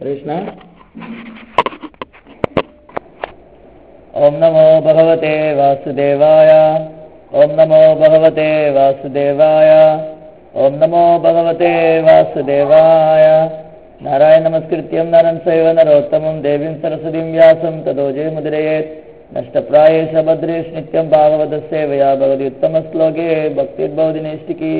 कृष्ण ॐ नमो भगवते वासुदेवाय ॐ नमो भगवते वासुदेवाय ॐ नमो भगवते वासुदेवाय नारायण नमस्कृत्यं नरं सैव नरोत्तमं देवीं सरस्वतीं व्यासं ततो जयमुदिरयेत् नष्टप्रायेष भद्रेश नित्यं भागवतसेवया भवति उत्तमश्लोके भक्तिर्भवति नैष्टिकी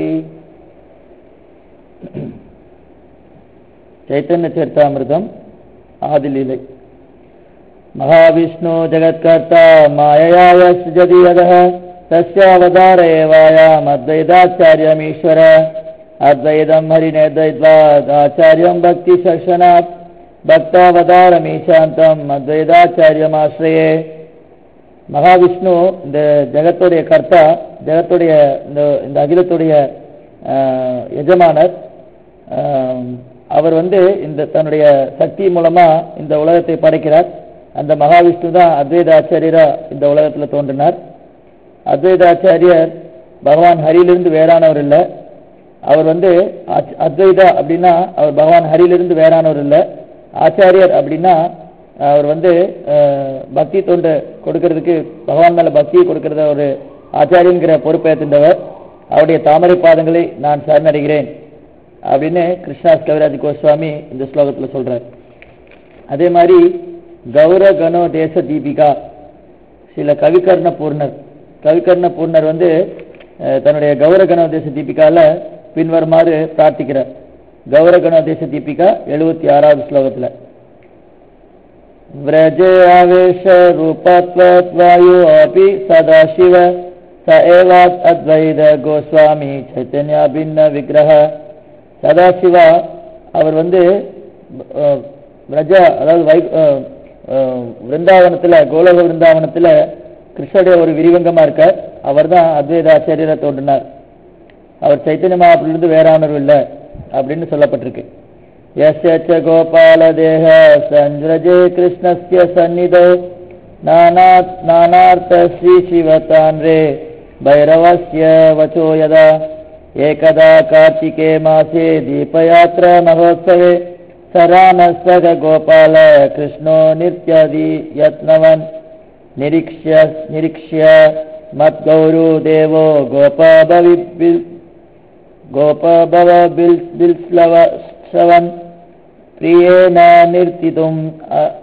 చైతన్య చరితామృతం ఆదిలీలై మహావిష్ణు జగత్కర్త మాయయాయ సృజతి యదః తస్యావతార ఏవాయామద్వైతాచార్యమీశ్వర అద్వైతం హరినేద్వైత్వాద్ ఆచార్యం భక్తి శర్షనాత్ பக்தாவதாரமீசாந்தம் அத்வைதாச்சாரியமாசிரியே மகாவிஷ்ணு இந்த ஜெகத்துடைய கர்த்தா ஜெகத்துடைய இந்த இந்த அகிலத்துடைய ஆஹ், எஜமானர் ஆஹ், அவர் வந்து இந்த தன்னுடைய சக்தி மூலமா இந்த உலகத்தை படைக்கிறார் அந்த மகாவிஷ்ணு தான் அத்வைத ஆச்சாரியரா இந்த உலகத்துல தோன்றினார் அத்வைத ஆச்சாரியர் பகவான் ஹரியிலிருந்து வேறானவர் இல்லை அவர் வந்து அத்- அத்வைதா அப்படின்னா அவர் பகவான் ஹரியிலிருந்து வேறானவர் இல்லை ஆச்சாரியர் அப்படின்னா அவர் வந்து அஹ், பக்தி தொண்டு கொடுக்கறதுக்கு பகவான் மேல பக்தியை கொடுக்கறத ஒரு ஆச்சாரியங்கிற பொறுப்பேற்றிருந்தவர் அவருடைய தாமரை பாதங்களை நான் சரணடைகிறேன் அப்படின்னு கிருஷ்ணாஸ் கவிராஜ் கோஸ்வாமி இந்த ஸ்லோகத்துல சொல்றார் அதே மாதிரி கௌர கணோ தேச தீபிகா சில கவிகர்ண பூர்ணர் கவிகர்ண பூர்ணர் வந்து அஹ், தன்னுடைய கௌர கணோ தேச தீபிகால பின்வருமாறு பிரார்த்திக்கிறார் கௌர கணோ தேச தீபிகா எழுபத்தி ஆறாவது ஸ்லோகத்துல व्रजे आवेश रूपत्वत्वायु अपि सदाशिव स एवात् अद्वैत गोस्वामी चैतन्य भिन्न विग्रह சதாசிவா அவர் வந்து அஹ், பிரஜா அதாவது வை அஹ், அஹ், விருந்தாவனத்துல கோலோக விருந்தாவனத்துல கிருஷ்ணருடைய ஒரு விரிவங்கமா இருக்கார் அவர் தான் அத்வைத ஆச்சாரியரை தோன்றினார் அவர் சைத்தன்ய மகாபிலிருந்து வேறானவர் இல்லை அப்படின்னு சொல்லப்பட்டிருக்கு यस्य च गोपालदेह सञ्ज्रजे कृष्णस्य सन्निधौ नानात् नानार्थ श्रीशिवतान्रे भैरवस्य वचो यदा एकदा कार्तिके मासे दीपयात्रा महोत्सवे सरानस्तग गोपाल कृष्णो नित्यदि यत्नवन् निरीक्ष्य निरीक्ष्य मद्गौरो देवो गोपाभवि गोपभव बिल् बिल्स्लव श्रवन् प्रियेण निर्तितुम् अ-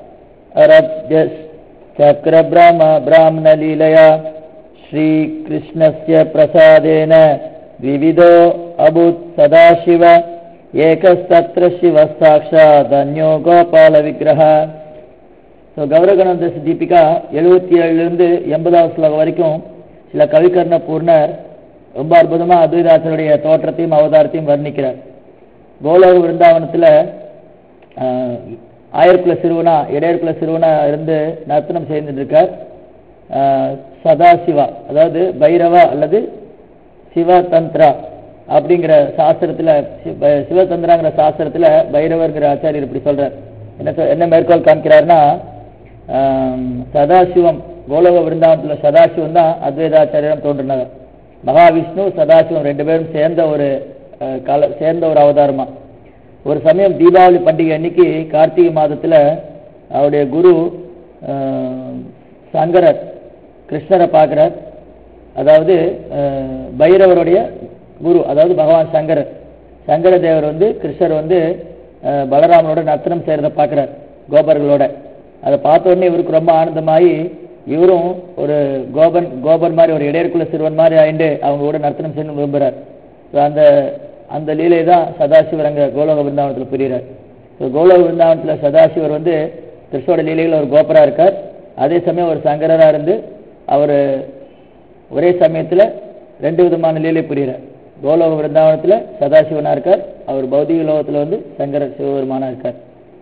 अरभ्यश्चक्रब्रह्म ब्राह्मणलीलया श्रीकृष्णस्य प्रसादेन विविधो अभूत् सदाशिव एकस्तत्र शिवः साक्षादन्यो गोपालविग्रह ஸோ கௌரகணந்தச தீபிகா எழுபத்தி ஏழுலேருந்து எண்பதாவது ஸ்லோகம் வரைக்கும் சில கவிகர்ண பூர்ணர் ரொம்ப அற்புதமா அத்வைதாசருடைய தோற்றத்தையும் அவதாரத்தையும் வர்ணிக்கிறார் கோலோக விருந்தாவனத்துல ஆஹ், ஆயிரக்குல சிறுவனா இடையர்குல சிறுவனா இருந்து நர்த்தனம் செய்துட்டு இருக்கார் ஆஹ், சதாசிவா அதாவது பைரவா அல்லது சிவதந்திரா அப்படிங்கிற சாஸ்திரத்துல சிவ- சிவதந்திராங்கிற சாஸ்திரத்துல பைரவர்ங்கிற ஆச்சாரியர் இப்படி சொல்றார் என்ன சொல்- என்ன மேற்கோள் காமிக்கிறார்னா ஆம், சதாசிவம் கோலோக விருந்தாவனத்துல சதாசிவம் தான் அத்வைதாச்சாரியம் தோன்றினார் மகாவிஷ்ணு சதாசிவம் ரெண்டு பேரும் சேர்ந்த ஒரு அஹ், கால சேர்ந்த ஒரு அவதாரமா ஒரு சமயம் தீபாவளி பண்டிகை அன்னைக்கு கார்த்திகை மாதத்துல அவருடைய குரு ஆஹ், சங்கரர் கிருஷ்ணரை பார்க்கிறார் அதாவது அஹ், பைரவருடைய குரு அதாவது பகவான் சங்கரர் சங்கர தேவர் வந்து கிருஷ்ணர் வந்து அஹ், பலராமனோட நர்த்தனம் செய்யறத பார்க்கிறார் கோபர்களோட அதை பார்த்த உடனே இவருக்கு ரொம்ப ஆனந்தமாயி இவரும் ஒரு கோபன் கோபர் மாதிரி ஒரு இடையர்குல சிறுவன் மாதிரி ஆயிண்டு அவங்க கூட நர்த்தனம் செய்யணும் விரும்புகிறார் ஸோ அந்த அந்த லீலை தான் சதாசிவர் அங்கே கோலோக விருந்தாவனத்தில் புரிகிறார் ஸோ கோலோக விருந்தாவனத்தில் சதாசிவர் வந்து கிருஷ்ணோட லீலையில் ஒரு கோபரா இருக்கார் அதே சமயம் ஒரு சங்கரரா இருந்து அவர் ஒரே சமயத்துல ரெண்டு விதமான லீலை புரிகிறார் கோலோக விருந்தாவனத்துல சதாசிவனா இருக்கார் அவர் பௌதிக லோகத்துல வந்து சங்கர சிவபெருமானா இருக்கார்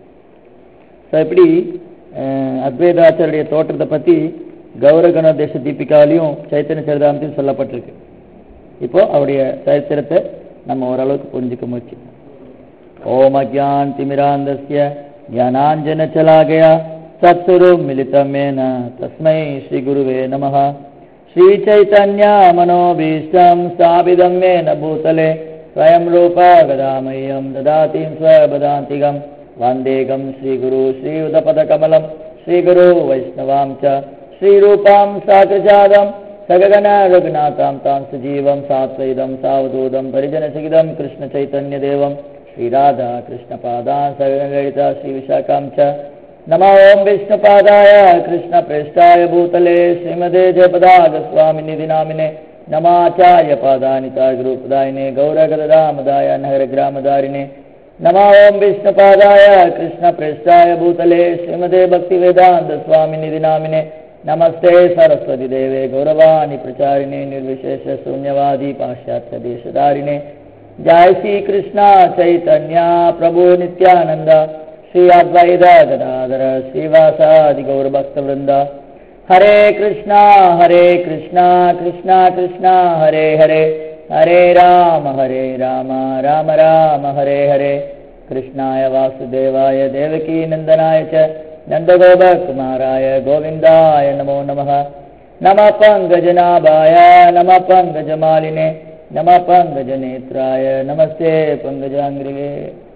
ஸோ இப்படி அஹ், அத்வைதாச்சாரிய தோற்றத்தை பத்தி கௌரகண தேச தீபிகாவிலையும் சைத்தன்ய சரிதாமத்தையும் சொல்லப்பட்டிருக்கு இப்போ அவருடைய சரித்திரத்தை நம்ம ஓரளவுக்கு புரிஞ்சுக்க முயற்சி ओम अज्ञान तिमिरांधस्य ज्ञानांजन चला गया सत्सुरु मिलितमेन तस्मै श्री गुरुवे नमः श्री चैतन्य मनोभीष्टं स्थापितं येन भूतले स्वयं रूपा गदामह्यं ददातिं स्वपदान्तिकं वन्देकं श्रीगुरु श्रीयुतपदकमलं श्रीगुरु वैष्णवां च श्रीरूपां साकृजादं सगगन रघुनाथां तां सजीवं सात्वैदं सावधूतं परिजनसहितं कृष्णचैतन्यदेवं श्रीराधा कृष्णपादान् सगनललिता श्रीविशाखां च नमो ॐ विष्णुपादाय कृष्णप्रेष्ठाय भूतले श्रीमदे जयपदागस्वामिनिधि नामिने नमाचार्य पादानिताय गुरुपदायिने गौरगदामदाय नगरग्रामदारिणे नमो ॐ विष्णुपादाय कृष्णप्रेष्ठाय भूतले श्रीमदे भक्तिवेदान्त स्वामिनिधि नामिने नमस्ते सरस्वती देवे गौरवाणि प्रचारिणे निर्विशेष शून्यवादी पाश्चात्यदेशधारिणे जय श्री कृष्ण चैतन्य प्रभु नित्यानंद श्री अद्वैत गदाधर श्रीवासादि गौरभक्तवृंद हरे कृष्णा हरे कृष्णा कृष्णा कृष्णा हरे हरे हरे राम हरे राम राम राम हरे हरे कृष्णाय वासुदेवाय देवकी नन्दनाय च नन्दगोपकुमाराय गोविन्दाय नमो नमः नमः पङ्कजनाभाय नमः पङ्कजमालिने नमः पङ्कजनेत्राय नमस्ते पङ्कजाङ्ग्रिगे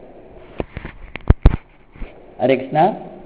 ஹரே கிருஷ்ணா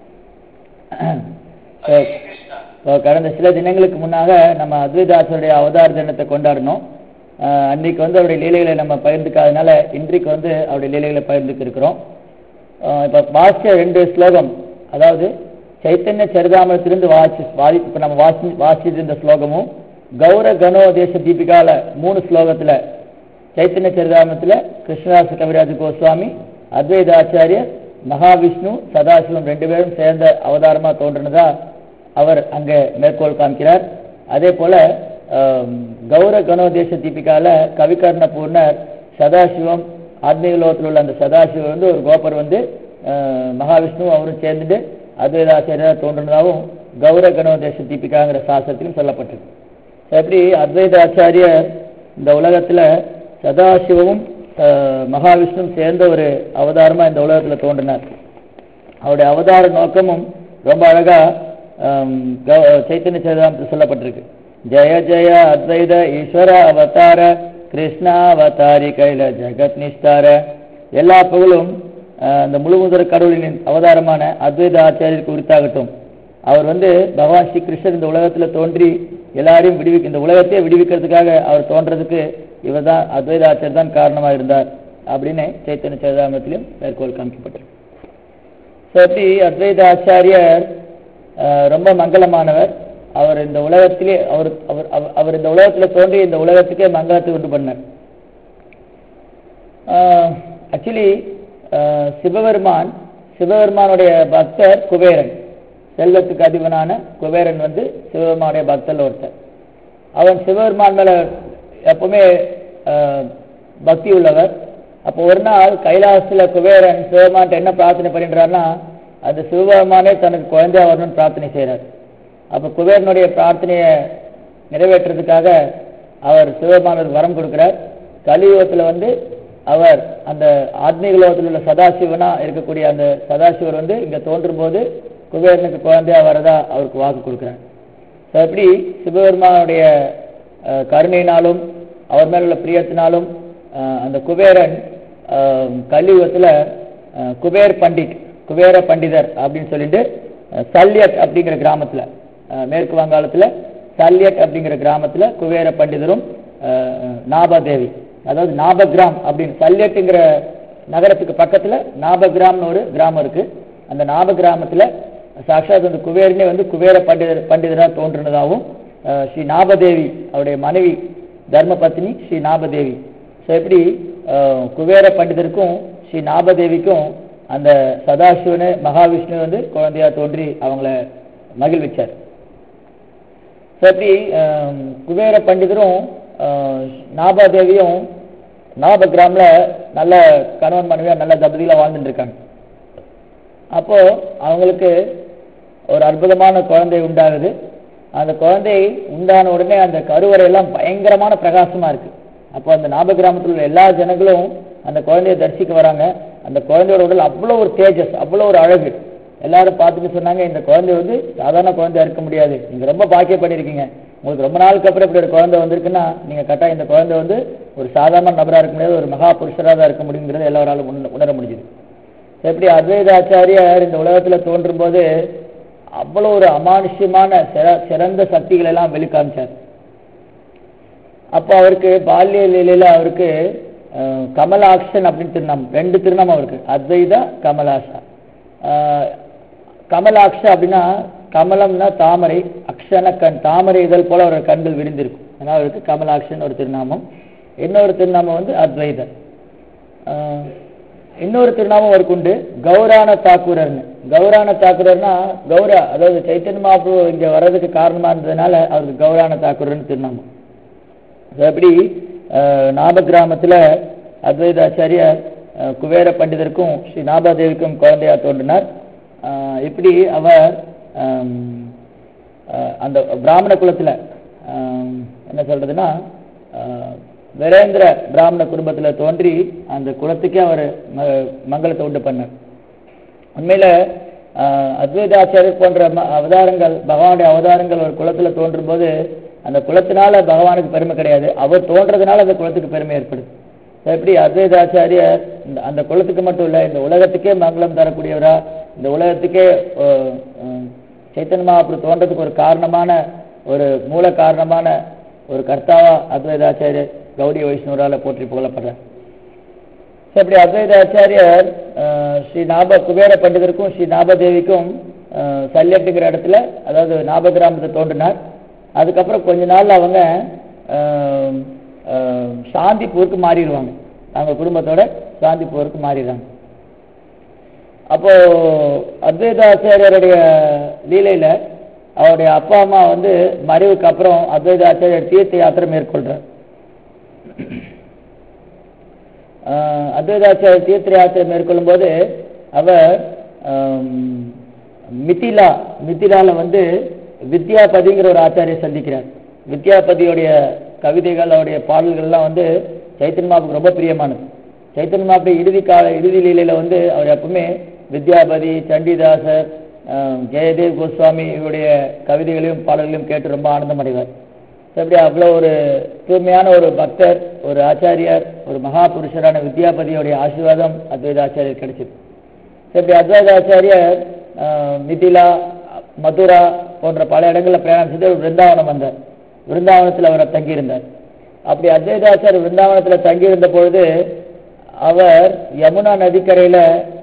இப்போ கடந்த சில தினங்களுக்கு முன்னாக நம்ம அத்வைதாசருடைய அவதார தினத்தை கொண்டாடினோம் அஹ் அன்னைக்கு வந்து அவருடைய லீலைகளை நம்ம பகிர்ந்துக்காதனால இன்றைக்கு வந்து அவருடைய லீலைகளை பகிர்ந்துக்கு இருக்கிறோம் அஹ் இப்போ வாசிச்ச ரெண்டு ஸ்லோகம் அதாவது சைத்தன்ய சரிதாமத்திலிருந்து வாசி வாதி இப்போ நம்ம வாசி வாசிச்சிட்டு இருந்த ஸ்லோகமும் கௌர கணோதேச தீபிகால மூணு ஸ்லோகத்துல சைத்தன்ய சரிதாமத்தில் கிருஷ்ணதாச கவிராஜ கோஸ்வாமி அத்வைத ஆச்சாரியர் மகாவிஷ்ணு சதாசிவம் ரெண்டு பேரும் சேர்ந்த அவதாரமா தோன்றினதா அவர் அங்க மேற்கோள் காமிக்கிறார் அதே போல ஆம், கௌர கணோதேச தீபிகால கவிகர்ண பூர்ணர் சதாசிவம் ஆத்மீக லோகத்தில் உள்ள அந்த சதாசிவம் வந்து ஒரு கோபர் வந்து ஆஹ், மகாவிஷ்ணு அவரும் சேர்ந்துட்டு அத்வைதாச்சாரியர் தோன்றினதாகவும் கௌர கணோதேச தீபிகாங்கிற சாஸ்திரத்திலும் சொல்லப்பட்டிருக்கு எப்படி அத்வைதாச்சாரியர் இந்த உலகத்துல சதாசிவமும் ஆஹ், மகாவிஷ்ணுவும் சேர்ந்த ஒரு அவதாரமா இந்த உலகத்துல தோன்றினார் அவருடைய அவதார நோக்கமும் ரொம்ப அழகா ஆம், கௌ- சைத்தன்ய சரிதாமத்தில் சொல்லப்பட்டிருக்கு ஜெய ஜெய அத்வைத ஈஸ்வர அவதார கிருஷ்ணா அவதாரி கைல ஜெகத் நிஷ்டார எல்லா புகழும் ஆஹ், அந்த முழுமுதற் கடவுளின் அவதாரமான அத்வைத ஆச்சாரியருக்கு உரித்தாகட்டும் அவர் வந்து பகவான் ஸ்ரீ கிருஷ்ணர் இந்த உலகத்துல தோன்றி எல்லாரையும் விடுவிக்க இந்த உலகத்தையே விடுவிக்கிறதுக்காக அவர் தோன்றதுக்கு இவர் தான் அத்வைத ஆச்சாரியர் தான் காரணமா இருந்தார் அப்படின்னு சைத்தன்ய சரிதாமத்திலும் மேற்கோள் காமிக்கப்பட்டிருக்கு ஸோ எப்படி அத்வைத ஆச்சாரியர் அஹ், ரொம்ப மங்களமானவர் அவர் இந்த உலகத்திலே அவர் அவர் அவர்- அவர் இந்த உலகத்துல தோன்றி இந்த உலகத்துக்கே மங்களத்தை உண்டு பண்ணார் ஆக்சுவலி சிவபெருமான் சிவபெருமானுடைய பக்தர் குபேரன் செல்வத்துக்கு அதிபனான குபேரன் வந்து சிவபெருமானுடைய பக்தர் ஒருத்தர் அவன் சிவபெருமான் மேல எப்பவுமே ஆஹ், பக்தி உள்ளவர் அப்போ ஒரு நாள் கைலாசத்துல குபேரன் சிவபெருமான்ட்ட என்ன பிரார்த்தனை பண்ணின்றார்னா அந்த சிவபெருமானே தனக்கு குழந்தையா வரணும்னு பிரார்த்தனை செய்றார் அப்ப குபேரனுடைய பிரார்த்தனையை நிறைவேற்றுறதுக்காக அவர் சிவபெருமானுக்கு வரம் கொடுக்கிறார் கலியுகத்துல வந்து அவர் அந்த ஆத்மீக லோகத்தில் உள்ள சதாசிவனா இருக்கக்கூடிய அந்த சதாசிவர் வந்து இங்க தோன்றும் போது குபேரனுக்கு குழந்தையா வரதா அவருக்கு வாக்கு கொடுக்கிறார் ஸோ எப்படி சிவபெருமானுடைய அஹ், கருணையினாலும் அவர் மேல உள்ள பிரியத்தினாலும் அஹ், அந்த குபேரன் அஹ், கலியுகத்துல அஹ், குபேர் பண்டிட் குபேர பண்டிதர் அப்படின்னு சொல்லிட்டு அஹ், சல்யட் அப்படிங்கிற கிராமத்துல அஹ், மேற்கு வங்காளத்துல சல்யட் அப்படிங்கிற கிராமத்துல குபேர பண்டிதரும் அஹ், நாபதேவி அதாவது நாபகிராம் அப்படின்னு சல்யட்டுங்கிற நகரத்துக்கு பக்கத்துல நாபகிராம்னு ஒரு கிராமம் இருக்கு அந்த நாப கிராமத்துல சாட்சாத் அந்த குபேரனே வந்து குபேர பண்டிதர் பண்டிதராக தோன்றினதாகவும் அஹ், ஸ்ரீ நாபதேவி அவருடைய மனைவி தர்ம பத்னி ஸ்ரீ நாபதேவி ஸோ எப்படி அஹ், குபேர பண்டிதருக்கும் ஸ்ரீ நாபதேவிக்கும் அந்த சதாசிவனு மகாவிஷ்ணு வந்து குழந்தையா தோன்றி அவங்கள மகிழ்விச்சார் ஸோ எப்படி அஹ், குபேர பண்டிதரும் அஹ், நாபாதேவியும் நாபகிராம்ல நல்ல கணவன் மனைவியா நல்ல தம்பதியில வாழ்ந்துட்டு இருக்காங்க அப்போ அவங்களுக்கு ஒரு அற்புதமான குழந்தை உண்டாகுது அந்த குழந்தை உண்டான உடனே அந்த கருவறை எல்லாம் பயங்கரமான பிரகாசமா இருக்கு அப்போ அந்த நாப கிராமத்தில் உள்ள எல்லா ஜனங்களும் அந்த குழந்தையை தரிசிக்க வராங்க அந்த குழந்தையோட உடல் அவ்வளோ ஒரு தேஜஸ் அவ்வளோ ஒரு அழகு எல்லாரும் பார்த்துட்டு சொன்னாங்க இந்த குழந்தை வந்து சாதாரண குழந்தையா இருக்க முடியாது நீங்க ரொம்ப பாக்கியம் பண்ணிருக்கீங்க உங்களுக்கு ரொம்ப நாளுக்கு அப்புறம் இப்படி ஒரு குழந்தை வந்திருக்குன்னா நீங்க கட்டாயம் இந்த குழந்தை வந்து ஒரு சாதாரண நபரா இருக்க முடியாது ஒரு மகா புருஷராக தான் இருக்க முடியுங்கிறது எல்லாராலும் உணர- உணர முடியுது எப்படி அத்வைதாச்சாரியார் இந்த உலகத்துல தோன்றும் போது அவ்வளோ ஒரு அமானுஷ்யமான சிற- சிறந்த சக்திகளை எல்லாம் வெளிக்காமிச்சார் அப்போ அவருக்கு பால்ய லீலையில அவருக்கு அஹ், கமலாக்ஷன் அப்படின்னு திருநாமம் ரெண்டு திருநாமம் அவருக்கு அத்வைதா கமலாஷா அஹ், கமலாக்ஷ அப்படின்னா கமலம்னா தாமரை அக்ஷன கண் தாமரை இதழ் போல ஒரு கண்கள் விரிந்திருக்கும் அதனால அவருக்கு கமலாக்ஷன் ஒரு திருநாமம் இன்னொரு திருநாமம் வந்து அத்வைத ஆஹ், இன்னொரு திருநாமம் அவருக்கு உண்டு கௌரான தாக்கூரர்னு கௌரான தாக்கூரர்னா கௌரா அதாவது சைத்தன்ய மகாபு இங்க வர்றதுக்கு காரணமா இருந்ததுனால அவருக்கு கௌரான தாக்கூரர்னு திருநாமம் அது எப்படி அஹ், நாப கிராமத்துல அத்வைதாச்சாரியார் அஹ், குபேர பண்டிதருக்கும் ஸ்ரீ நாபாதேவிக்கும் குழந்தையா தோன்றினார் அஹ், இப்படி அவர் ஆம், அஹ், அந்த பிராமண குலத்துல ஆம், என்ன சொல்றதுன்னா அஹ், வீரேந்திர பிராமண குடும்பத்துல தோன்றி அந்த குலத்துக்கே அவர் ம- மங்களத்தை உண்டு பண்ணார் உண்மையில ஆஹ், அத்வைதாச்சாரியர் போன்ற ம- அவதாரங்கள் பகவானுடைய அவதாரங்கள் ஒரு குலத்துல தோன்றும் போது அந்த குலத்தினால பகவானுக்கு பெருமை கிடையாது அவர் தோன்றதுனால அந்த குலத்துக்கு பெருமை ஏற்படுது So, எப்படி அத்வைதாச்சாரியர் இந்த அந்த குலத்துக்கு மட்டும் இல்ல இந்த உலகத்துக்கே மங்களம் தரக்கூடியவரா இந்த உலகத்துக்கே ஆஹ், ஆஹ், சைத்தன்ய மகாபுரு தோன்றதுக்கு ஒரு காரணமான ஒரு மூல காரணமான ஒரு கர்த்தாவா அத்வைதாச்சாரியர் கௌடி வைஷ்ணவரால போற்றி புகழப்படுறார் So, அப்படி அத்வைத ஆச்சாரியர் அஹ், ஸ்ரீ நாப குபேர பண்டிதருக்கும் ஸ்ரீ நாபதேவிக்கும் அஹ், சல்யட்டுங்கிற இடத்துல அதாவது நாப கிராமத்தை தோன்றினார் அதுக்கப்புறம் கொஞ்ச நாள்ல அவங்க அஹ், அஹ், சாந்திப்பூருக்கு மாறிடுவாங்க அவங்க குடும்பத்தோட சாந்திப்பூருக்கு மாறிடுறாங்க அப்போ அத்வைத ஆச்சாரியருடைய லீலையில அவருடைய அப்பா அம்மா வந்து மறைவுக்கு அப்புறம் அத்வைத ஆச்சாரியர் தீர்த்த யாத்திரை மேற்கொள்றார் ஆஹ் அத்வைதாச்சாரிய தீர்த்த யாத்திரை மேற்கொள்ளும் போது அவர் ஆம், மிதிலா மிதிலால வந்து வித்யாபதிங்கிற ஒரு ஆச்சாரியை சந்திக்கிறார் வித்யாபதியுடைய கவிதைகள் அவருடைய பாடல்கள்லாம் வந்து சைத்தன்ய மாவுக்கு ரொம்ப பிரியமானது சைத்தன்ய மாவுடைய இறுதி கால இறுதி லீலையில வந்து அவர் எப்பவுமே வித்யாபதி சண்டிதாசர் ஆஹ், ஜெயதேவ் கோஸ்வாமி இவருடைய கவிதைகளையும் பாடல்களையும் கேட்டு ரொம்ப ஆனந்தம் அடைவார் அப்படி அவ்வளோ ஒரு தூய்மையான ஒரு பக்தர் ஒரு ஆச்சாரியார் ஒரு மகா புருஷரான வித்யாபதியோடைய ஆசீர்வாதம் அத்வைத ஆச்சாரியர் கிடைச்சது இப்படி அத்வைத ஆச்சாரியர் ஆஹ், மிதிலா மதுரா போன்ற பல இடங்களில் பிரயாணம் செய்து ஒரு விருந்தாவனம் வந்தார் விருந்தாவனத்தில் அவர் தங்கியிருந்தார் அப்படி அத்வைதாச்சாரியர் விருந்தாவனத்தில் தங்கியிருந்த பொழுது அவர் யமுனா நதிக்கரையில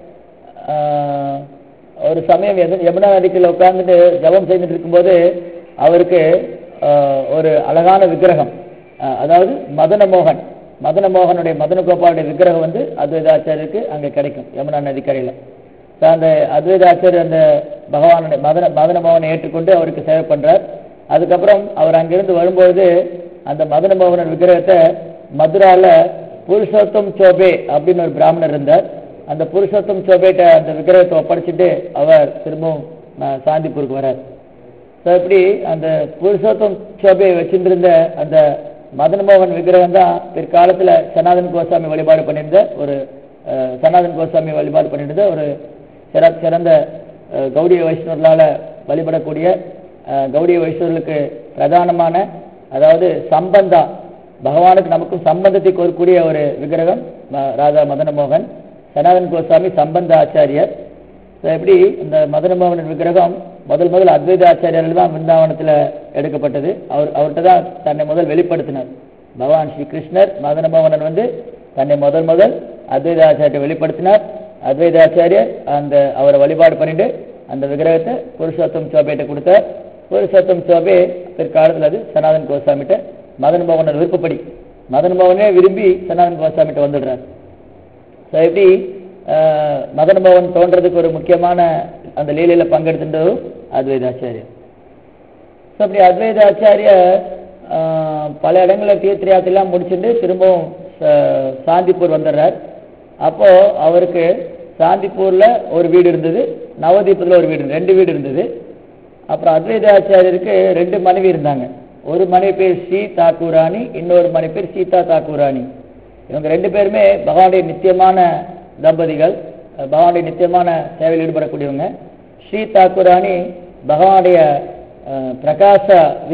ஆஹ், ஒரு சமயம் எது- யமுனா நதிக்கரையில் உட்கார்ந்துட்டு ஜபம் செய்துட்டு இருக்கும்போது அவருக்கு ஆஹ், ஒரு அழகான விக்கிரகம் ஆஹ், அதாவது மதனமோகன் மதனமோகனுடைய மதனகோபாலுடைய விக்கிரகம் வந்து அத்வைதாச்சாரியருக்கு அங்க கிடைக்கும் யமுனா நதிக்கரையில So, அந்த அத்வைதாச்சாரியர் அந்த பகவானுடைய மதன மதனமோகனை ஏற்றுக்கொண்டு அவருக்கு சேவை பண்றார் அதுக்கப்புறம் அவர் அங்கிருந்து வரும்பொழுது அந்த மதனமோகனன் விக்கிரகத்தை மதுரால புருஷோத்தம் சோபே அப்படின்னு ஒரு பிராமணர் இருந்தார் அந்த புருஷோத்தம் சோபேட்ட அந்த விக்கிரகத்தை ஒப்படைச்சிட்டு அவர் திரும்பவும் அஹ், சாந்திப்பூருக்கு வரார் ஸோ இப்படி அந்த புருஷோத்தம் சோபையை வச்சிருந்த அந்த மதன்மோகன் விக்கிரகம் தான் பிற்காலத்துல சனாதன் கோசாமி வழிபாடு பண்ணியிருந்த ஒரு அஹ், சனாதன் கோசாமி வழிபாடு பண்ணியிருந்த ஒரு சிற சிறந்த அஹ், கௌடிய வைஷ்ணவர்களால வழிபடக்கூடிய அஹ், கௌடிய வைஷ்ணவர்களுக்கு பிரதானமான அதாவது சம்பந்தா பகவானுக்கு நமக்கும் சம்பந்தத்தை கோரக்கூடிய ஒரு விக்கிரகம் ம- ராஜா மதனமோகன் சனாதன் கோசாமி சம்பந்த ஆச்சாரியர் So, எப்படி இந்த மதனமோகனின் விக்கிரகம் முதல் முதல் அத்வைத ஆச்சாரியர்கள் தான் பிருந்தாவனத்துல எடுக்கப்பட்டது அவர் அவர்கிட்ட தான் தன்னை முதல் வெளிப்படுத்தினார் பகவான் ஸ்ரீ கிருஷ்ணர் மதனமோகனன் வந்து தன்னை முதல் முதல் அத்வைத ஆச்சாரியத்தை வெளிப்படுத்தினார் அத்வைத ஆச்சாரியர் அந்த அவரை வழிபாடு பண்ணிட்டு அந்த விக்கிரகத்தை புருஷோத்தம் சோபேட்ட கொடுத்தார் புருஷோத்தம் சோபே பிற்காலத்தில் அது சனாதன் கோசாமிட்ட மதன் மோகனர் விருப்பப்படி மதன் மோகனே விரும்பி சனாதன் கோசாமிட்ட வந்துடுறார் ஸோ எப்படி அஹ், மதன் மோகன் தோன்றதுக்கு ஒரு முக்கியமான அந்த லீலையில பங்கெடுத்துட்டதும் அத்வைதாச்சாரியர் ஸோ அப்படி அத்வைதாச்சாரியர் அஹ், பல இடங்களில் தீர்த்த யாத்திரைலாம் முடிச்சுட்டு திரும்பவும் ச- சாந்திப்பூர் வந்துடுறார் அப்போ அவருக்கு சாந்திப்பூர்ல ஒரு வீடு இருந்தது நவதீபத்துல ஒரு வீடு இருந்தது. ரெண்டு வீடு இருந்தது அப்புறம் அத்வைதாச்சாரியருக்கு ரெண்டு மனைவி இருந்தாங்க ஒரு மனைவி பேர் ஸ்ரீ தாக்கூராணி இன்னொரு மனைவி பேர் சீதா தாக்கூராணி இவங்க ரெண்டு பேருமே பகவானுடைய நித்தியமான தம்பதிகள் அஹ் பகவானுடைய நித்தியமான சேவையில் ஈடுபடக்கூடியவங்க ஸ்ரீ தாக்கூராணி பகவானுடைய அஹ், பிரகாச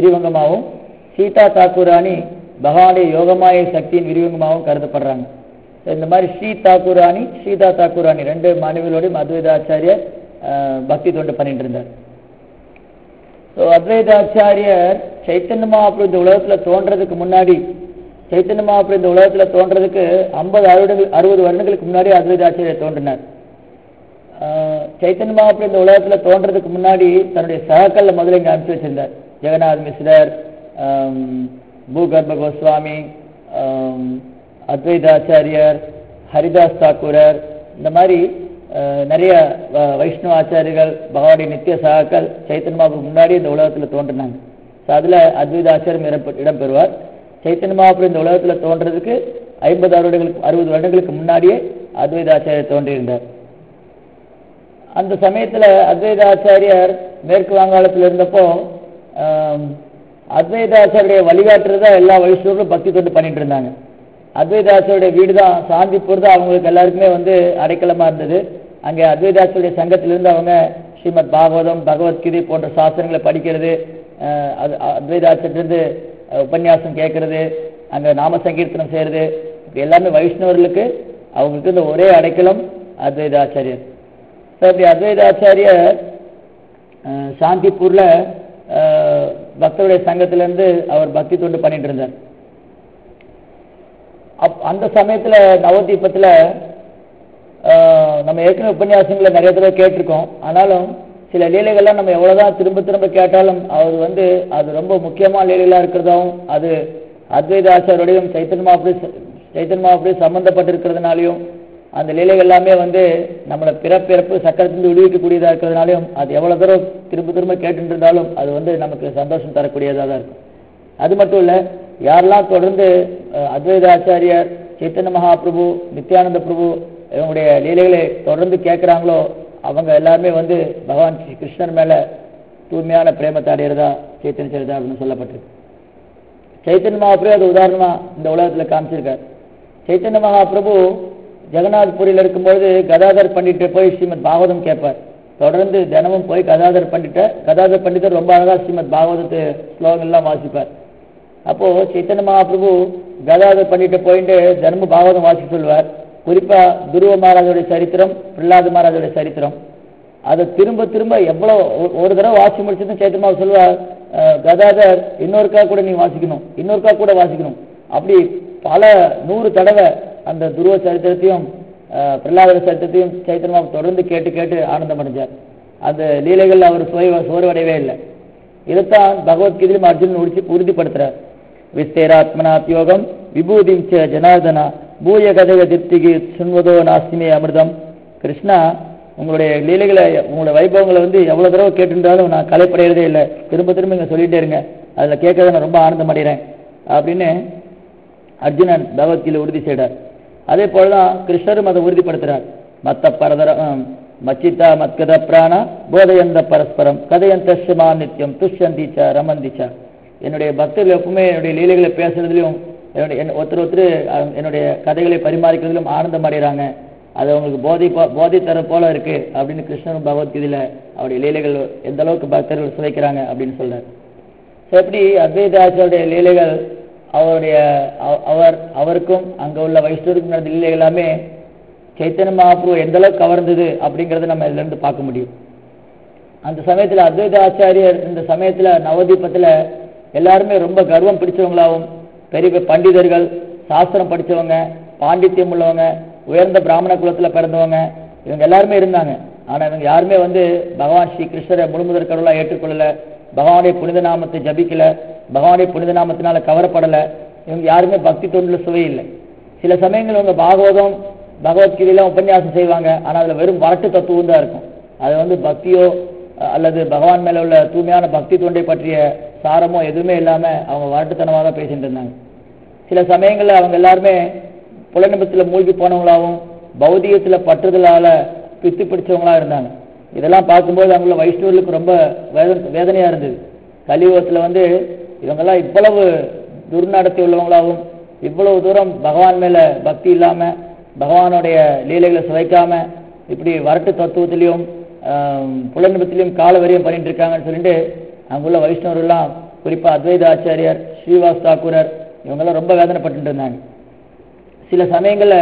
விரிவங்கமாகவும் சீதா தாக்கூராணி பகவானுடைய யோகமாய சக்தியின் விரிவங்கமாகவும் கருதப்படுறாங்க So, இந்த மாதிரி ஸ்ரீ தாக்கூராணி ஸ்ரீதா தாக்கூராணி ரெண்டு மாணவிகளோடையும் அத்வைதாச்சாரியர் அஹ், பக்தி தொண்டு பண்ணிட்டு இருந்தார் ஸோ அத்வைதாச்சாரியர் சைத்தன்ய மகாபுரு இந்த உலகத்துல தோன்றதுக்கு முன்னாடி சைத்தன்ய மகாபுரு இந்த உலகத்துல தோன்றதுக்கு ஐம்பது அறுபது அறுபது வருடங்களுக்கு முன்னாடி அத்வைதாச்சாரியர் தோன்றினார் ஆஹ் சைத்தன்ய மகாபுரு இந்த உலகத்துல தோன்றதுக்கு முன்னாடி தன்னுடைய சகாக்கள்ல முதல்ல இங்க அனுப்பிச்சு வச்சிருந்தார் ஜெகநாத் மிஸ்ரர் ஆம், பூகர்ப கோஸ்வாமி ஆம், அத்வைதாச்சாரியர் ஹரிதாஸ் தாக்கூரர் இந்த மாதிரி ஆஹ், நிறைய வ- வைஷ்ணவ ஆச்சாரியர்கள் பகவானுடைய நித்திய சகாக்கள் சைத்தன்ய மகாபுரு முன்னாடி இந்த உலகத்துல தோன்றினாங்க ஸோ அதுல அத்வைதாச்சாரியம் இடம் இடம்பெறுவார் சைத்தன்ய மகாபுரு இந்த உலகத்துல தோன்றதுக்கு ஐம்பது வருடங்களுக்கு அறுபது வருடங்களுக்கு முன்னாடியே அத்வைதாச்சாரியர் தோன்றியிருந்தார் அந்த சமயத்துல அத்வைதாச்சாரியர் மேற்கு வங்காளத்தில் இருந்தப்போ ஆம், அத்வைதாச்சாரியுடைய வழிகாட்டுறது தான் எல்லா வைஷ்ணவர்களும் பக்தி தொண்டு பண்ணிட்டு இருந்தாங்க அத்வைதாச்சாரியுடைய வீடு தான் சாந்திப்பூர் தான் அவங்களுக்கு எல்லாருக்குமே வந்து அடைக்கலமா இருந்தது அங்கே அத்வைதாச்சாரிய சங்கத்திலிருந்து அவங்க ஸ்ரீமத் பாகவதம் பகவத்கீதை போன்ற சாஸ்திரங்களை படிக்கிறது அஹ், அது அத்வைதாச்சாரியிலிருந்து அஹ், உபன்யாசம் கேட்கறது அங்க நாம சங்கீர்த்தனம் செய்யறது இப்படி எல்லாமே வைஷ்ணவர்களுக்கு அவங்களுக்கு இந்த ஒரே அடைக்கலம் அத்வைதாச்சாரியர் ஸோ இப்படி அத்வைதாச்சாரியர் அஹ், சாந்திப்பூர்ல அஹ், பக்தருடைய சங்கத்துல இருந்து அவர் பக்தி தொண்டு பண்ணிட்டு இருந்தார் அப் அந்த சமயத்துல நவதீபத்துல ஆஹ், நம்ம ஏற்கனவே உபன்யாசங்களை நிறைய தடவை கேட்டிருக்கோம் ஆனாலும் சில லீலைகள்லாம் நம்ம எவ்வளவுதான் திரும்ப திரும்ப கேட்டாலும் அவர் வந்து அது ரொம்ப முக்கியமான லீலைகளா இருக்கிறதாவும் அது அத்வைத ஆச்சாரோடையும் சைத்தன்ய மாபுரி சைத்தன்ய மாபுரி சம்பந்தப்பட்டிருக்கிறதுனாலையும் அந்த லீலைகள் எல்லாமே வந்து நம்மளை பிறப்பிறப்பு சக்கரத்திலிருந்து விடுவிக்கக்கூடியதா இருக்கிறதுனாலையும் அது எவ்வளவு தூரம் திரும்ப திரும்ப கேட்டுட்டு இருந்தாலும் அது வந்து நமக்கு சந்தோஷம் தரக்கூடியதா தான் இருக்கும் அது மட்டும் இல்ல யாரெல்லாம் தொடர்ந்து அஹ், அத்வைத ஆச்சாரியார் சைத்தன்ய மகாபிரபு நித்யானந்த பிரபு இவங்களுடைய லீலைகளை தொடர்ந்து கேட்குறாங்களோ அவங்க எல்லாருமே வந்து பகவான் ஸ்ரீ கிருஷ்ணர் மேல தூய்மையான பிரேமத்தை அடையிறதா சைத்தன்ய சரிதா அப்படின்னு சொல்லப்பட்டிருக்கு சைத்தன்ய மகாபிரபு அது உதாரணமா இந்த உலகத்துல காமிச்சிருக்கார் சைத்தன்ய மகாபிரபு ஜெகநாத்புரியில் இருக்கும்போது கதாதர் பண்டிட்ட போய் ஸ்ரீமத் பாகவதம் கேட்பார் தொடர்ந்து தினமும் போய் கதாதர் பண்டிட்ட கதாதர் பண்டிதர் ரொம்ப அழகா ஸ்ரீமத் பாகவதத்து ஸ்லோகங்கள்லாம் வாசிப்பார் அப்போ சைத்தன்ய மகாபிரபு கதாதர் பண்டிட்ட போயிட்டு தினமும் பாகவதம் வாசிக்க சொல்வார் குறிப்பா துருவ மகாராஜோடைய சரித்திரம் பிரகலாத மகாராஜோடைய சரித்திரம் அதை திரும்ப திரும்ப எவ்வளவு ஒரு- ஒரு தடவை வாசி முடிச்சதும் சேத்தமா சொல்லுவார் அஹ், கதாதர் இன்னொருக்கா கூட நீ வாசிக்கணும் இன்னொருக்கா கூட வாசிக்கணும் அப்படி பல நூறு தடவை அந்த துருவ சரித்திரத்தையும் அஹ், பிரகலாதர் சரித்திரத்தையும் சைத்தன்மா தொடர்ந்து கேட்டு கேட்டு ஆனந்தம் அடைஞ்சார் அந்த லீலைகள் அவர் சுய சோர்வடையவே இல்லை இதைத்தான் பகவத்கீதையிலும் அர்ஜுனன் உறுதி உறுதிப்படுத்துறார் விஸ்தேராத்மனாத் யோகம் விபூதிம் ச ஜனார்தனா பூய கதக திருப்திக்கு சுன்வதோ நாஸ்திமே அமிர்தம் கிருஷ்ணா உங்களுடைய லீலைகளை உங்களுடைய வைபவங்களை வந்து எவ்வளவு தடவை கேட்டிருந்தாலும் நான் கலைப்படைகிறதே இல்லை திரும்ப திரும்ப இங்க சொல்லிட்டே இருங்க அதுல கேட்கறத நான் ரொம்ப ஆனந்தம் அடைகிறேன் அப்படின்னு அர்ஜுனன் பகவத்கீதை உறுதி செய்தார் அதே போலதான் கிருஷ்ணரும் அதை உறுதிப்படுத்துறார் மத்த பரதர ஆம், மச்சித்தா மத்கத பிராணா போதயந்த பரஸ்பரம் கதையந்த நித்தியம் துஷ்யந்திச்சா ரமந்திச்சா என்னுடைய பக்தர்கள் எப்பவுமே என்னுடைய லீலைகளை பேசுறதுலயும் என்னுடைய என்ன- ஒருத்தர் ஒருத்தர் அஹ், என்னுடைய கதைகளை பரிமாறிக்கிறதுலும் ஆனந்தம் அடைகிறாங்க அது அவங்களுக்கு போதை போ- போதை தர போல இருக்கு அப்படின்னு கிருஷ்ணரும் பகவத்கீதையில அவருடைய லீலைகள் எந்த அளவுக்கு பக்தர்கள் சுவைக்கிறாங்க அப்படின்னு சொல்றாரு So, எப்படி அத்வைதாச்சாருடைய லீலைகள் அவருடைய அவ- அவர் அவருக்கும் அங்க உள்ள வைஷ்ணவருக்கும் நடந்த லீலைகள் எல்லாமே சைத்தன்ய மகாபுரு எந்த அளவுக்கு கவர்ந்தது அப்படிங்கறத நம்ம இதுல இருந்து பார்க்க முடியும் அந்த சமயத்துல அத்வைத ஆச்சாரியர் இந்த சமயத்துல நவதீபத்துல எல்லாருமே ரொம்ப கர்வம் பிடிச்சவங்களாவும் பெரிய பெரிய பண்டிதர்கள் சாஸ்திரம் படிச்சவங்க பாண்டித்யம் உள்ளவங்க உயர்ந்த பிராமண குலத்துல பிறந்தவங்க இவங்க எல்லாருமே இருந்தாங்க ஆனா இவங்க யாருமே வந்து பகவான் ஸ்ரீ கிருஷ்ணரை முழுமுதற் கடவுளா ஏற்றுக்கொள்ளல பகவானுடைய புனித நாமத்தை ஜபிக்கல பகவானுடைய புனித நாமத்தினால கவரப்படல இவங்க யாருமே பக்தி தொண்டுல சுவை இல்லை சில சமயங்கள் இவங்க பாகவதம் பகவத்கீதையெல்லாம் உபன்யாசம் செய்வாங்க ஆனா அதுல வெறும் வரட்டு தத்துவம் தான் இருக்கும் அது வந்து பக்தியோ அஹ், அல்லது பகவான் மேல உள்ள தூய்மையான பக்தி தொண்டை பற்றிய சாரமோ எதுவுமே இல்லாம அவங்க வரட்டுத்தனமாக தான் பேசிட்டு இருந்தாங்க சில சமயங்கள்ல அவங்க எல்லாருமே புலநிபத்துல மூழ்கி போனவங்களாவும் பௌதிகத்துல பற்றுதலால பித்து பிடிச்சவங்களா இருந்தாங்க இதெல்லாம் பார்க்கும்போது அவங்கள வைஷ்ணவர்களுக்கு ரொம்ப வேதனை வேதனையா இருந்தது கலியுகத்துல வந்து இவங்கெல்லாம் இவ்வளவு துர்நடத்தை உள்ளவங்களாவும் இவ்வளவு தூரம் பகவான் மேல பக்தி இல்லாம பகவானுடைய லீலைகளை சுவைக்காம இப்படி வரட்டு தத்துவத்திலையும் ஆம், புலநிபத்திலையும் கால வரியம் பண்ணிட்டு இருக்காங்கன்னு சொல்லிட்டு அங்குள்ள வைஷ்ணவர்கள்லாம் குறிப்பா அத்வைத ஆச்சாரியார் ஸ்ரீவாஸ் தாக்கூரர் இவங்கெல்லாம் ரொம்ப வேதனைப்பட்டு இருந்தாங்க சில சமயங்கள்ல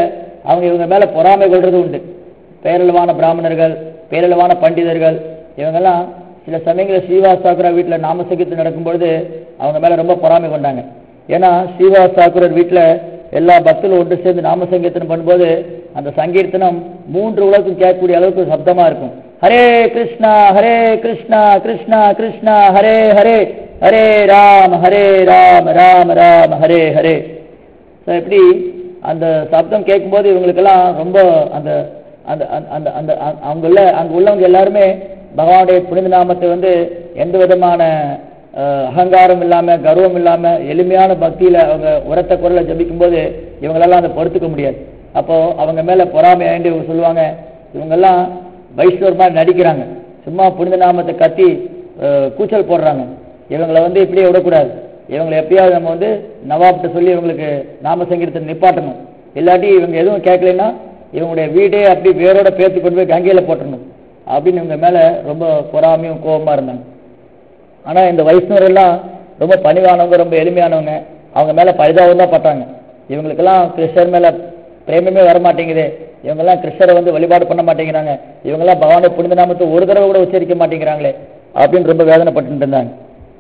அவங்க இவங்க மேல பொறாமை கொள்றது உண்டு பேரளவான பிராமணர்கள் பேரளவான பண்டிதர்கள் இவங்கெல்லாம் சில சமயங்களில் ஸ்ரீவாஸ் தாக்குரா வீட்டில் நாமசங்கீர்த்தம் நடக்கும்பொழுது அவங்க மேல ரொம்ப பொறாமை கொண்டாங்க ஏன்னா ஸ்ரீவாஸ் தாக்குரர் வீட்டில் எல்லா பக்தர்களும் ஒன்று சேர்ந்து நாம சங்கீர்த்தனம் பண்ணும்போது அந்த சங்கீர்த்தனம் மூன்று உலகம் கேட்கக்கூடிய அளவுக்கு சப்தமா இருக்கும் ஹரே கிருஷ்ணா ஹரே கிருஷ்ணா கிருஷ்ணா கிருஷ்ணா ஹரே ஹரே ஹரே ராம் ஹரே ராம் ராம் ராம் ஹரே ஹரே ஸோ எப்படி அந்த சப்தம் கேட்கும்போது இவங்களுக்கெல்லாம் ரொம்ப அந்த அந்த அந்த- அந்த அந்த அ- அவங்க உள்ள அங்க உள்ளவங்க எல்லாருமே பகவானுடைய புனித நாமத்தை வந்து எந்த விதமான அஹ், அகங்காரம் இல்லாம கர்வம் இல்லாம எளிமையான பக்தியில அவங்க உரத்த குரலை ஜபிக்கும்போது இவங்களெல்லாம் அதை பொறுத்துக்க முடியாது அப்போ அவங்க மேல பொறாமை ஆயிண்டு இவங்க சொல்லுவாங்க இவங்கெல்லாம் வைஷ்ணவர் மாதிரி நடிக்கிறாங்க சும்மா புனித நாமத்தை கத்தி அஹ், கூச்சல் போடுறாங்க இவங்களை வந்து இப்படியே விடக்கூடாது இவங்களை எப்பயாவது நம்ம வந்து நவாப்கிட்ட சொல்லி இவங்களுக்கு நாம சங்கீதத்தை நிப்பாட்டணும் இல்லாட்டி இவங்க எதுவும் கேட்கலைன்னா இவங்களுடைய வீடே அப்படி வேரோட பேர்த்து கொண்டு போய் கங்கையில போட்டுறணும் அப்படின்னு இவங்க மேல ரொம்ப பொறாமையும் கோபமா இருந்தாங்க ஆனா இந்த வைஷ்ணவர் எல்லாம் ரொம்ப பணிவானவங்க ரொம்ப எளிமையானவங்க அவங்க மேல பரிதாபம் தான் பட்டாங்க இவங்களுக்கெல்லாம் கிருஷ்ணர் மேல பிரேமமே வர மாட்டேங்குது இவங்கெல்லாம் கிருஷ்ணரை வந்து வழிபாடு பண்ண மாட்டேங்கிறாங்க இவங்கெல்லாம் பகவானுடைய புனித நாமத்தை ஒரு தடவை கூட உச்சரிக்க மாட்டேங்கிறாங்களே அப்படின்னு ரொம்ப வேதனைப்பட்டு இருந்தாங்க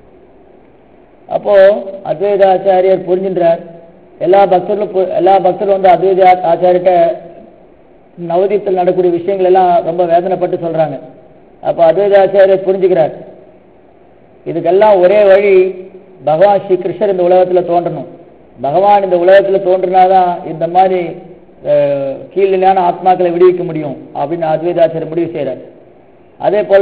அப்போ அத்வைத ஆச்சாரியர் புரிஞ்சின்றார் எல்லா பக்தர்களும் பு- எல்லா பக்தர்களும் வந்து அத்வைத ஆ- ஆச்சாரிட்ட நவதீபத்தில் நடக்கக்கூடிய விஷயங்கள் எல்லாம் ரொம்ப வேதனைப்பட்டு சொல்றாங்க அப்போ அத்வைத ஆச்சாரியர் புரிஞ்சுக்கிறார் இதுக்கெல்லாம் ஒரே வழி பகவான் ஸ்ரீ கிருஷ்ணர் இந்த உலகத்துல தோன்றணும் பகவான் இந்த உலகத்துல தோன்றினாதான் இந்த மாதிரி அஹ், கீழ்நிலையான ஆத்மாக்களை விடுவிக்க முடியும் அப்படின்னு அத்வைதாச்சாரியர் முடிவு செய்றார் அதே போல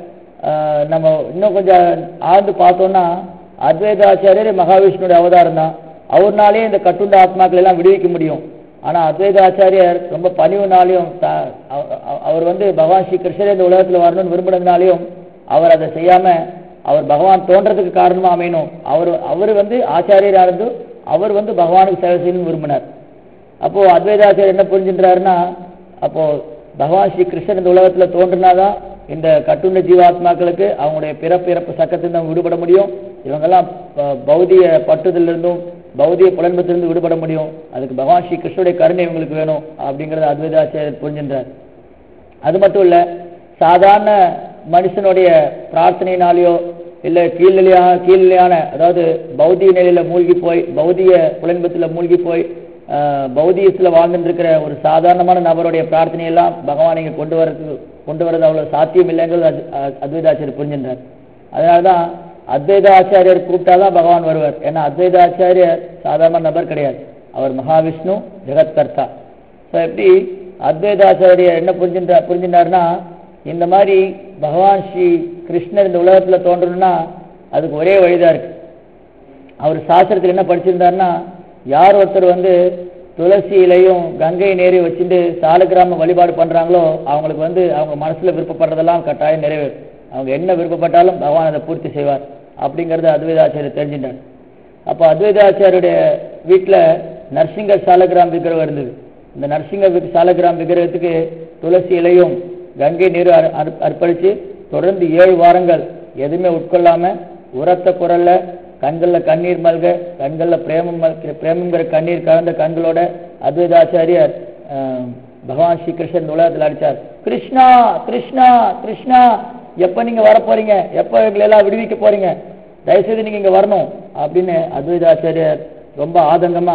அஹ், நம்ம இன்னும் கொஞ்சம் ஆழ்ந்து பார்த்தோம்னா அத்வைதாச்சாரியர் மகாவிஷ்ணுடைய அவதாரம் தான் அவர்னாலே இந்த கட்டுண்ட ஆத்மாக்களை எல்லாம் விடுவிக்க முடியும் ஆனா அத்வைதாச்சாரியர் ரொம்ப பணிவுனாலையும் த- அவ- அவ- அவர் வந்து பகவான் ஸ்ரீ கிருஷ்ணர் இந்த உலகத்துல வரணும்னு விரும்பினதுனாலையும் அவர் அதை செய்யாம அவர் பகவான் தோன்றதுக்கு காரணமா அமையணும் அவர் அவர் வந்து ஆச்சாரியரா இருந்து அவர் வந்து பகவானுக்கு சேவை செய்யணும்னு விரும்பினார் அப்போ அத்வைதாச்சாரியர் என்ன புரிஞ்சுன்றாருன்னா அப்போ பகவான் ஸ்ரீ கிருஷ்ணர் இந்த உலகத்துல தோன்றினாதான் இந்த கட்டுண்ட ஜீவாத்மாக்களுக்கு அவங்களுடைய பிறப்பு இறப்பு சக்கத்திலிருந்து அவங்க விடுபட முடியும் இவங்கெல்லாம் ப- பௌதிக பட்டுதலிருந்தும் பௌதிக புலன்பத்திலிருந்து விடுபட முடியும் அதுக்கு பகவான் ஸ்ரீ கிருஷ்ணருடைய கருணை இவங்களுக்கு வேணும் அப்படிங்கறத அத்வைதாச்சாரியர் புரிஞ்சின்றார் அது மட்டும் இல்ல சாதாரண மனுஷனுடைய பிரார்த்தனையினாலேயோ இல்ல கீழ்நிலையா கீழ்நிலையான அதாவது பௌதிக நிலையில மூழ்கி போய் பௌதிக புலன்பத்துல மூழ்கி போய் ஆஹ், பௌதிகத்துல வாழ்ந்துட்டு இருக்கிற ஒரு சாதாரணமான நபருடைய பிரார்த்தனையெல்லாம் பகவான் இங்க கொண்டு வரதுக்கு கொண்டு வரது அவ்வளவு சாத்தியம் இல்லைங்கிறது அத்- அஹ், அத்வைதாச்சாரியர் புரிஞ்சின்றார் அதனாலதான் அத்வைத ஆச்சாரியர் கூப்பிட்டாதான் பகவான் வருவார் ஏன்னா அத்வைத ஆச்சாரியர் சாதாரண நபர் கிடையாது அவர் மகாவிஷ்ணு ஜெகத்கர்த்தா ஸோ எப்படி அத்வைதாச்சாரியர் என்ன புரிஞ்சுட்டா புரிஞ்சுட்டாருன்னா இந்த மாதிரி பகவான் ஸ்ரீ கிருஷ்ணர் இந்த உலகத்துல தோன்றணும்னா அதுக்கு ஒரே வழிதான் இருக்கு அவர் சாஸ்திரத்தில் என்ன படிச்சிருந்தாருன்னா யார் ஒருத்தர் வந்து துளசி இலையும் கங்கை நேரையும் வச்சுட்டு சாலக்கிராம வழிபாடு பண்றாங்களோ அவங்களுக்கு வந்து அவங்க மனசுல விருப்பப்படுறதெல்லாம் கட்டாயம் நிறைவேறும் அவங்க என்ன விருப்பப்பட்டாலும் பகவான் அதை பூர்த்தி செய்வார் அப்படிங்கறத அத்வைதாச்சாரியர் தெரிஞ்சுட்டார் அப்போ அத்வைதாச்சாரியுடைய வீட்டுல நரசிங்கர் சாலகிராம் விக்கிரகம் இருந்தது இந்த நரசிங்கர் விக்- சாலகிராம் விக்கிரகத்துக்கு துளசி இலையும் கங்கை நீரும் அர்- அர்- அர்ப்பணிச்சு தொடர்ந்து ஏழு வாரங்கள் எதுவுமே உட்கொள்ளாம உரத்த குரல்ல கண்கள்ல கண்ணீர் மல்க கண்கள்ல பிரேமம் மல்க- பிரேமங்கிற கண்ணீர் கலந்த கண்களோட அத்வைதாச்சாரியர் ஆஹ், பகவான் ஸ்ரீ கிருஷ்ணன் இந்த உலகத்தில் அடிச்சார் கிருஷ்ணா கிருஷ்ணா கிருஷ்ணா எப்ப நீங்க வர போறீங்க எப்ப எங்களை எல்லாம் விடுவிக்க போறீங்க தயவுசெய்து நீங்க இங்க வரணும் அப்படின்னு அத்வைதாச்சாரியர் ரொம்ப ஆதங்கமா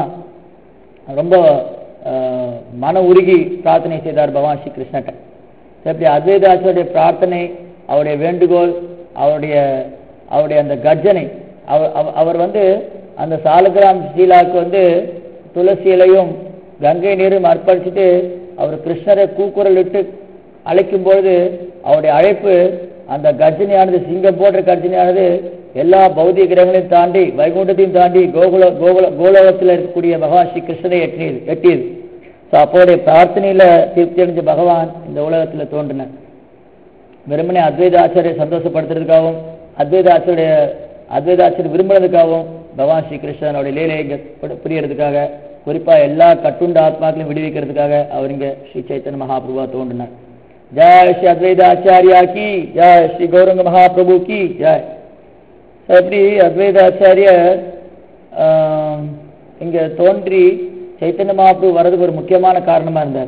ரொம்ப ஆஹ், மன உருகி பிரார்த்தனை செய்தார் பகவான் ஸ்ரீ கிருஷ்ணட்ட எப்படி அத்வைதாச்சாரிய பிரார்த்தனை அவருடைய வேண்டுகோள் அவருடைய அவருடைய அந்த கர்ஜனை அவர் அவ- அவர் வந்து அந்த சாலகிராம் ஸ்ரீலாவுக்கு வந்து துளசி இலையும் கங்கை நீரும் அர்ப்பணிச்சுட்டு அவர் கிருஷ்ணரை கூக்குரல் இட்டு அழைக்கும் பொழுது அவருடைய அழைப்பு அந்த கர்ஜனையானது சிங்கம் போன்ற கர்ஜனையானது எல்லா பௌதிக கிரகங்களையும் தாண்டி வைகுண்டத்தையும் தாண்டி கோகுல கோகுல கோலோகத்தில் இருக்கக்கூடிய பகவான் ஸ்ரீ கிருஷ்ணரை எட்டியது எட்டியது ஸோ அப்போடைய பிரார்த்தனையில திருப்தி அடைஞ்ச பகவான் இந்த உலகத்துல தோன்றினார் வெறுமனே அத்வைத ஆச்சாரியை சந்தோஷப்படுத்துறதுக்காகவும் அத்வைத ஆச்சாரிய அத்வைத ஆச்சாரியர் விரும்புறதுக்காகவும் பகவான் ஸ்ரீ கிருஷ்ணனுடைய லீலையை இங்க புரி- புரியறதுக்காக குறிப்பா எல்லா கட்டுண்ட ஆத்மாக்களையும் விடுவிக்கிறதுக்காக அவர் இங்க ஸ்ரீ சைத்தன்ய மகாபிரபுவா தோன்றினார் ஜெய் ஸ்ரீ அத்வைத ஆச்சாரியா கி ஜெய் ஸ்ரீ கௌரங்க மகாபிரபு கி ஜெய் எப்படி அத்வைத ஆச்சாரியர் ஆம், இங்க தோன்றி சைத்தன்ய மகாபிரபு வர்றதுக்கு ஒரு முக்கியமான காரணமா இருந்தார்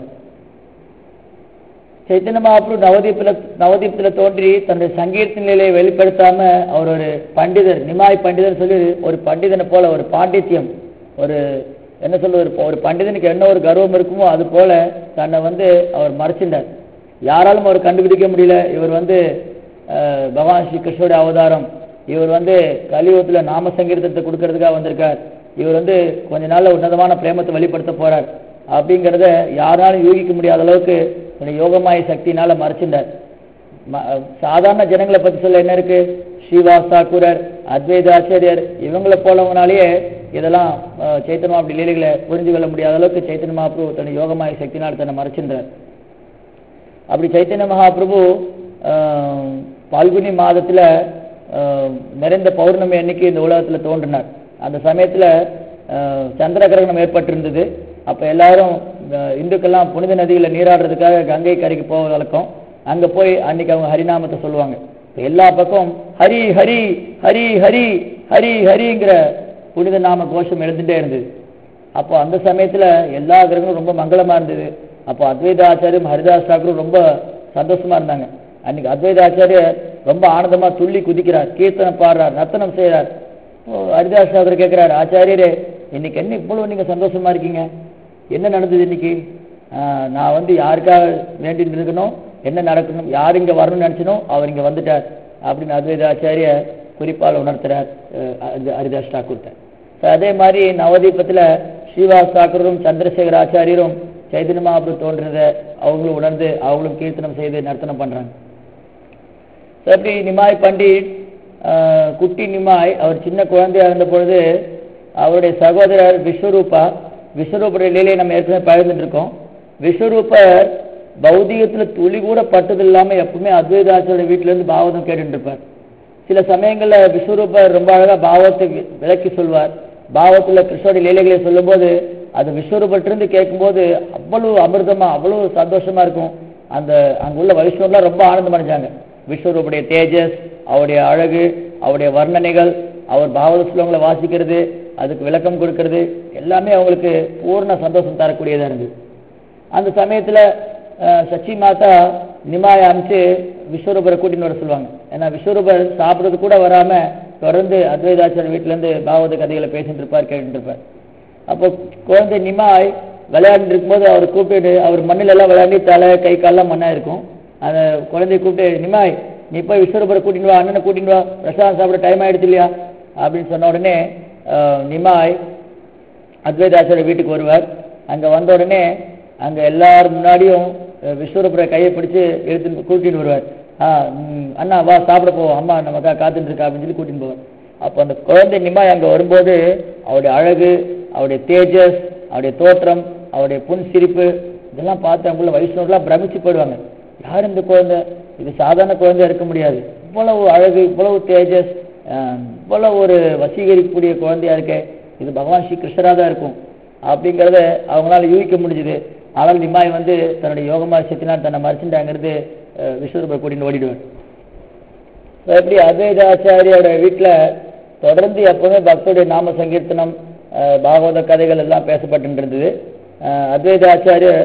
சைத்தன்ய மகாபிரபு நவதீப்ல நவதீப்ல தோன்றி தன்னுடைய சங்கீர்த்த நிலையை வெளிப்படுத்தாம அவர் ஒரு பண்டிதர் நிமாய் பண்டிதர் சொல்லி ஒரு பண்டிதனை போல ஒரு பாண்டித்யம் ஒரு என்ன சொல்றது ஒரு- ஒரு பண்டிதனுக்கு என்ன ஒரு கர்வம் இருக்குமோ அது போல தன்னை வந்து அவர் மறைச்சிட்டார் யாராலும் அவர் கண்டுபிடிக்க முடியல இவர் வந்து அஹ், பகவான் ஸ்ரீ கிருஷ்ணருடைய அவதாரம் இவர் வந்து கலியுகத்துல நாம சங்கீர்த்தத்தை கொடுக்கறதுக்காக வந்திருக்கார் இவர் வந்து கொஞ்ச நாள்ல உன்னதமான பிரேமத்தை வெளிப்படுத்த போறார் அப்படிங்கிறத யாராலும் யூகிக்க முடியாத அளவுக்கு ஒரு யோகமாய சக்தியினால மறைச்சிட்டார் ம- சாதாரண ஜனங்களை பத்தி சொல்ல என்ன இருக்கு ஸ்ரீவாஸ் தாக்கூரர் அத்வைத ஆச்சாரியர் இவங்களை போலவங்கனாலேயே இதெல்லாம் அஹ், சைத்தன்ய மகாபுரி லீலைகளை புரிஞ்சு கொள்ள முடியாத அளவுக்கு சைத்தன்ய மகாபிரபு தன்னுடைய யோகமாய சக்தினால் தன்னை மறைச்சின்றார் அப்படி சைத்தன்ய மகாபிரபு ஆஹ், பால்குனி மாதத்துல ஆஹ், நிறைந்த பௌர்ணமி அன்னைக்கு இந்த உலகத்துல தோன்றினார் அந்த சமயத்துல ஆஹ், சந்திர கிரகணம் ஏற்பட்டிருந்தது அப்ப எல்லாரும் ஆஹ், இந்துக்கெல்லாம் புனித நதியில நீராடுறதுக்காக கங்கை கரைக்கு போக வழக்கம் அங்க போய் அன்னைக்கு அவங்க ஹரிநாமத்தை சொல்லுவாங்க இப்ப எல்லா பக்கம் ஹரி ஹரி ஹரி ஹரி ஹரி ஹரிங்கிற புனித நாம கோஷம் எழுந்துட்டே இருந்தது அப்போ அந்த சமயத்துல எல்லா கிரகங்களும் ரொம்ப மங்களமா இருந்தது அப்போ அத்வைத ஆச்சாரியம் ஹரிதாஸ் தாக்கூரும் ரொம்ப சந்தோஷமா இருந்தாங்க அன்னைக்கு அத்வைத ஆச்சாரியர் ரொம்ப ஆனந்தமா துள்ளி குதிக்கிறார் கீர்த்தனம் பாடுறார் நர்த்தனம் செய்றார் ஓ, ஹரிதாஸ் தாக்கூர் கேட்கிறார் ஆச்சாரியரே இன்னைக்கு என்ன இவ்வளவு நீங்க சந்தோஷமா இருக்கீங்க என்ன நடந்தது இன்னைக்கு ஆஹ், நான் வந்து யாருக்காக வேண்டிட்டு இருக்கணும் என்ன நடக்கணும் யார் இங்க வரணும்னு நினைச்சனோ அவர் இங்க வந்துட்டார் அப்படின்னு அத்வைத ஆச்சாரிய குறிப்பால் உணர்த்துறார் அஹ், அது ஹரிதாஸ் தாக்கூர்ட்ட So, அதே மாதிரி நவதீபத்துல ஸ்ரீவாஸ் தாக்கூரும் சந்திரசேகர ஆச்சாரியரும் சைதன்ய மகாபுரு தோன்றத அவங்களும் உணர்ந்து அவங்களும் கீர்த்தனம் செய்து நர்த்தனம் பண்றாங்க So, எப்படி நிமாய் பண்டிட் ஆஹ், குட்டி நிமாய் அவர் சின்ன குழந்தையா இருந்த பொழுது அவருடைய சகோதரர் விஸ்வரூபா விஸ்வரூபருடைய லீலையை நம்ம ஏற்கனவே பகிர்ந்துட்டு இருக்கோம் விஸ்வரூபர் பௌதிகத்துல துளி கூட பட்டது இல்லாம எப்பவுமே அத்வைதாச்சோட வீட்டுல இருந்து பாவதம் கேட்டுட்டு இருப்பார் சில சமயங்கள்ல விஸ்வரூபர் ரொம்ப அழகா பாவத்தை வி- விளக்கி சொல்வார் பாவத்துல கிருஷ்ணோட லீலைகளை சொல்லும்போது அது விஸ்வரூபத்திலிருந்து கேட்கும்போது அவ்வளவு அமிர்தமா அவ்வளவு சந்தோஷமா இருக்கும் அந்த அங்க உள்ள வைஷ்ணவர்லாம் ரொம்ப ஆனந்தம் அடைஞ்சாங்க விஸ்வரூபுடைய தேஜஸ் அவருடைய அழகு அவருடைய வர்ணனைகள் அவர் பாவத ஸ்லோகங்களை வாசிக்கிறது அதுக்கு விளக்கம் கொடுக்கிறது எல்லாமே அவங்களுக்கு பூர்ண சந்தோஷம் தரக்கூடியதா இருந்தது அந்த சமயத்துல அஹ், சச்சி மாதா நிமாய அனுப்பிச்சு விஸ்வரூபரை கூட்டின்னு வர சொல்லுவாங்க ஏன்னா விஸ்வரூபர் சாப்பிட்றது கூட வராம தொடர்ந்து அத்வைதாச்சார வீட்டுல இருந்து பாகவத கதைகளை பேசிட்டு இருப்பார் கேட்டுட்டு இருப்பார் அப்போ குழந்தை நிமாய் விளையாடிட்டு இருக்கும்போது அவர் கூப்பிட்டு அவர் மண்ணில எல்லாம் விளையாடி தலை கை கால்லாம் மண்ணா இருக்கும் அந்த குழந்தைய கூப்பிட்டு நிமாய் நீ போய் விஸ்வரூபரை கூட்டிட்டு வா அண்ணனை கூட்டிட்டு வா பிரசாதம் சாப்பிட டைம் ஆயிடுச்சு இல்லையா அப்படின்னு சொன்ன உடனே அஹ், நிமாய் அத்வைதாச்சாரிய வீட்டுக்கு வருவார் அங்க வந்த உடனே அங்க எல்லாரும் முன்னாடியும் அஹ், விஸ்வரூபரை கையை பிடிச்சு எடுத்து கூட்டிட்டு வருவார் ஆ ம், அண்ணா வா சாப்பிட போவோம் அம்மா நமக்கா காத்துட்டு இருக்கா அப்படின்னு சொல்லி கூட்டிட்டு போவார் அப்போ அந்த குழந்தை நிமாய் அங்க வரும்போது அவருடைய அழகு அவருடைய தேஜஸ் அவருடைய தோற்றம் அவருடைய புன் சிரிப்பு இதெல்லாம் பார்த்து அவங்கள வைஷ்ணவர்களாம் பிரமிச்சு போயிடுவாங்க யார் இந்த குழந்தை இது சாதாரண குழந்தையா இருக்க முடியாது இவ்வளவு அழகு இவ்வளவு தேஜஸ் அஹ், இவ்வளவு ஒரு வசீகரிக்கக்கூடிய குழந்தையா இருக்கே இது பகவான் ஸ்ரீ கிருஷ்ணரா தான் இருக்கும் அப்படிங்கறத அவங்களால யூகிக்க முடிஞ்சுது ஆனால் நிமாய் வந்து தன்னுடைய யோகமா சக்தினால் தன்னை மறைச்சுட்டாங்கிறது விஸ்வரூபர் கூட்டிட்டு ஓடிடுவார் So, எப்படி அத்வைதாச்சாரியோட வீட்டுல தொடர்ந்து எப்பவுமே பக்தருடைய நாம சங்கீர்த்தனம் அஹ், பாகவத கதைகள் எல்லாம் பேசப்பட்டு இருந்தது அஹ், அத்வைதாச்சாரியர்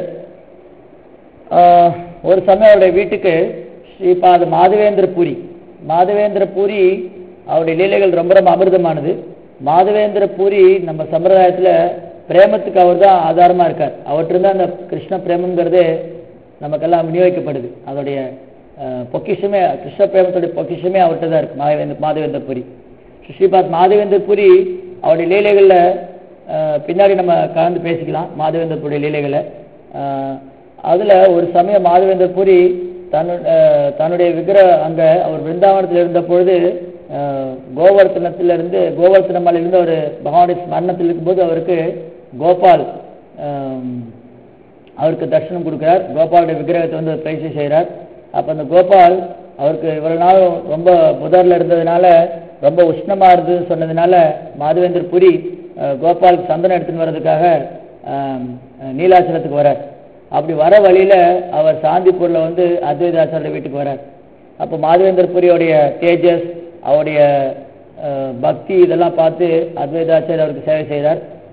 ஆஹ், ஒரு சமயம் அவருடைய வீட்டுக்கு ஸ்ரீபாத மாதவேந்திர பூரி மாதவேந்திர பூரி அவருடைய லீலைகள் ரொம்ப ரொம்ப அமிர்தமானது மாதவேந்திர பூரி நம்ம சம்பிரதாயத்துல பிரேமத்துக்கு அவர் தான் ஆதாரமா இருக்கார் அவற்றிருந்தா அந்த கிருஷ்ண பிரேமங்கிறது நமக்கெல்லாம் விநியோகிக்கப்படுது அதோடைய அஹ், பொக்கிஷமே கிருஷ்ண பிரேமத்துடைய பொக்கிஷமே அவர்கிட்ட தான் இருக்கு மாதவேந்திர மாதவேந்திர பூரி ஸ்ரீபாத் மாதவேந்திர பூரி அவருடைய லீலைகள்ல அஹ், பின்னாடி நம்ம கலந்து பேசிக்கலாம் மாதவேந்திர பூரிய லீலைகளை அஹ், அதுல ஒரு சமயம் மாதவேந்திர பூரி தன்னு அஹ், தன்னுடைய விக்கிர அங்க அவர் பிருந்தாவனத்தில் இருந்த பொழுது அஹ், கோவர்த்தனத்திலிருந்து கோவர்த்தன மலையிலிருந்து அவர் பகவானுடைய ஸ்மரணத்தில் இருக்கும்போது அவருக்கு கோபால் அஹ், அவருக்கு தர்ஷனம் கொடுக்கிறார் கோபாலுடைய விக்கிரகத்தை வந்து பயிற்சி செய்கிறார் அப்ப அந்த கோபால் அவருக்கு இவ்வளவு நாள் ரொம்ப புதர்ல இருந்ததுனால ரொம்ப உஷ்ணமா இருந்ததுன்னு சொன்னதுனால மாதவேந்தர் புரி அஹ், கோபாலுக்கு சந்தனம் எடுத்துன்னு வர்றதுக்காக அஹ், நீலாச்சலத்துக்கு வரார் அப்படி வர வழியில அவர் சாந்திப்பூர்ல வந்து அத்வைதாச்சாரிய வீட்டுக்கு வரார் அப்போ மாதவேந்தர் புரியோடைய தேஜஸ் அவருடைய அஹ், பக்தி இதெல்லாம் பார்த்து அத்வைதாச்சாரியர் அவருக்கு சேவை செய்கிறார்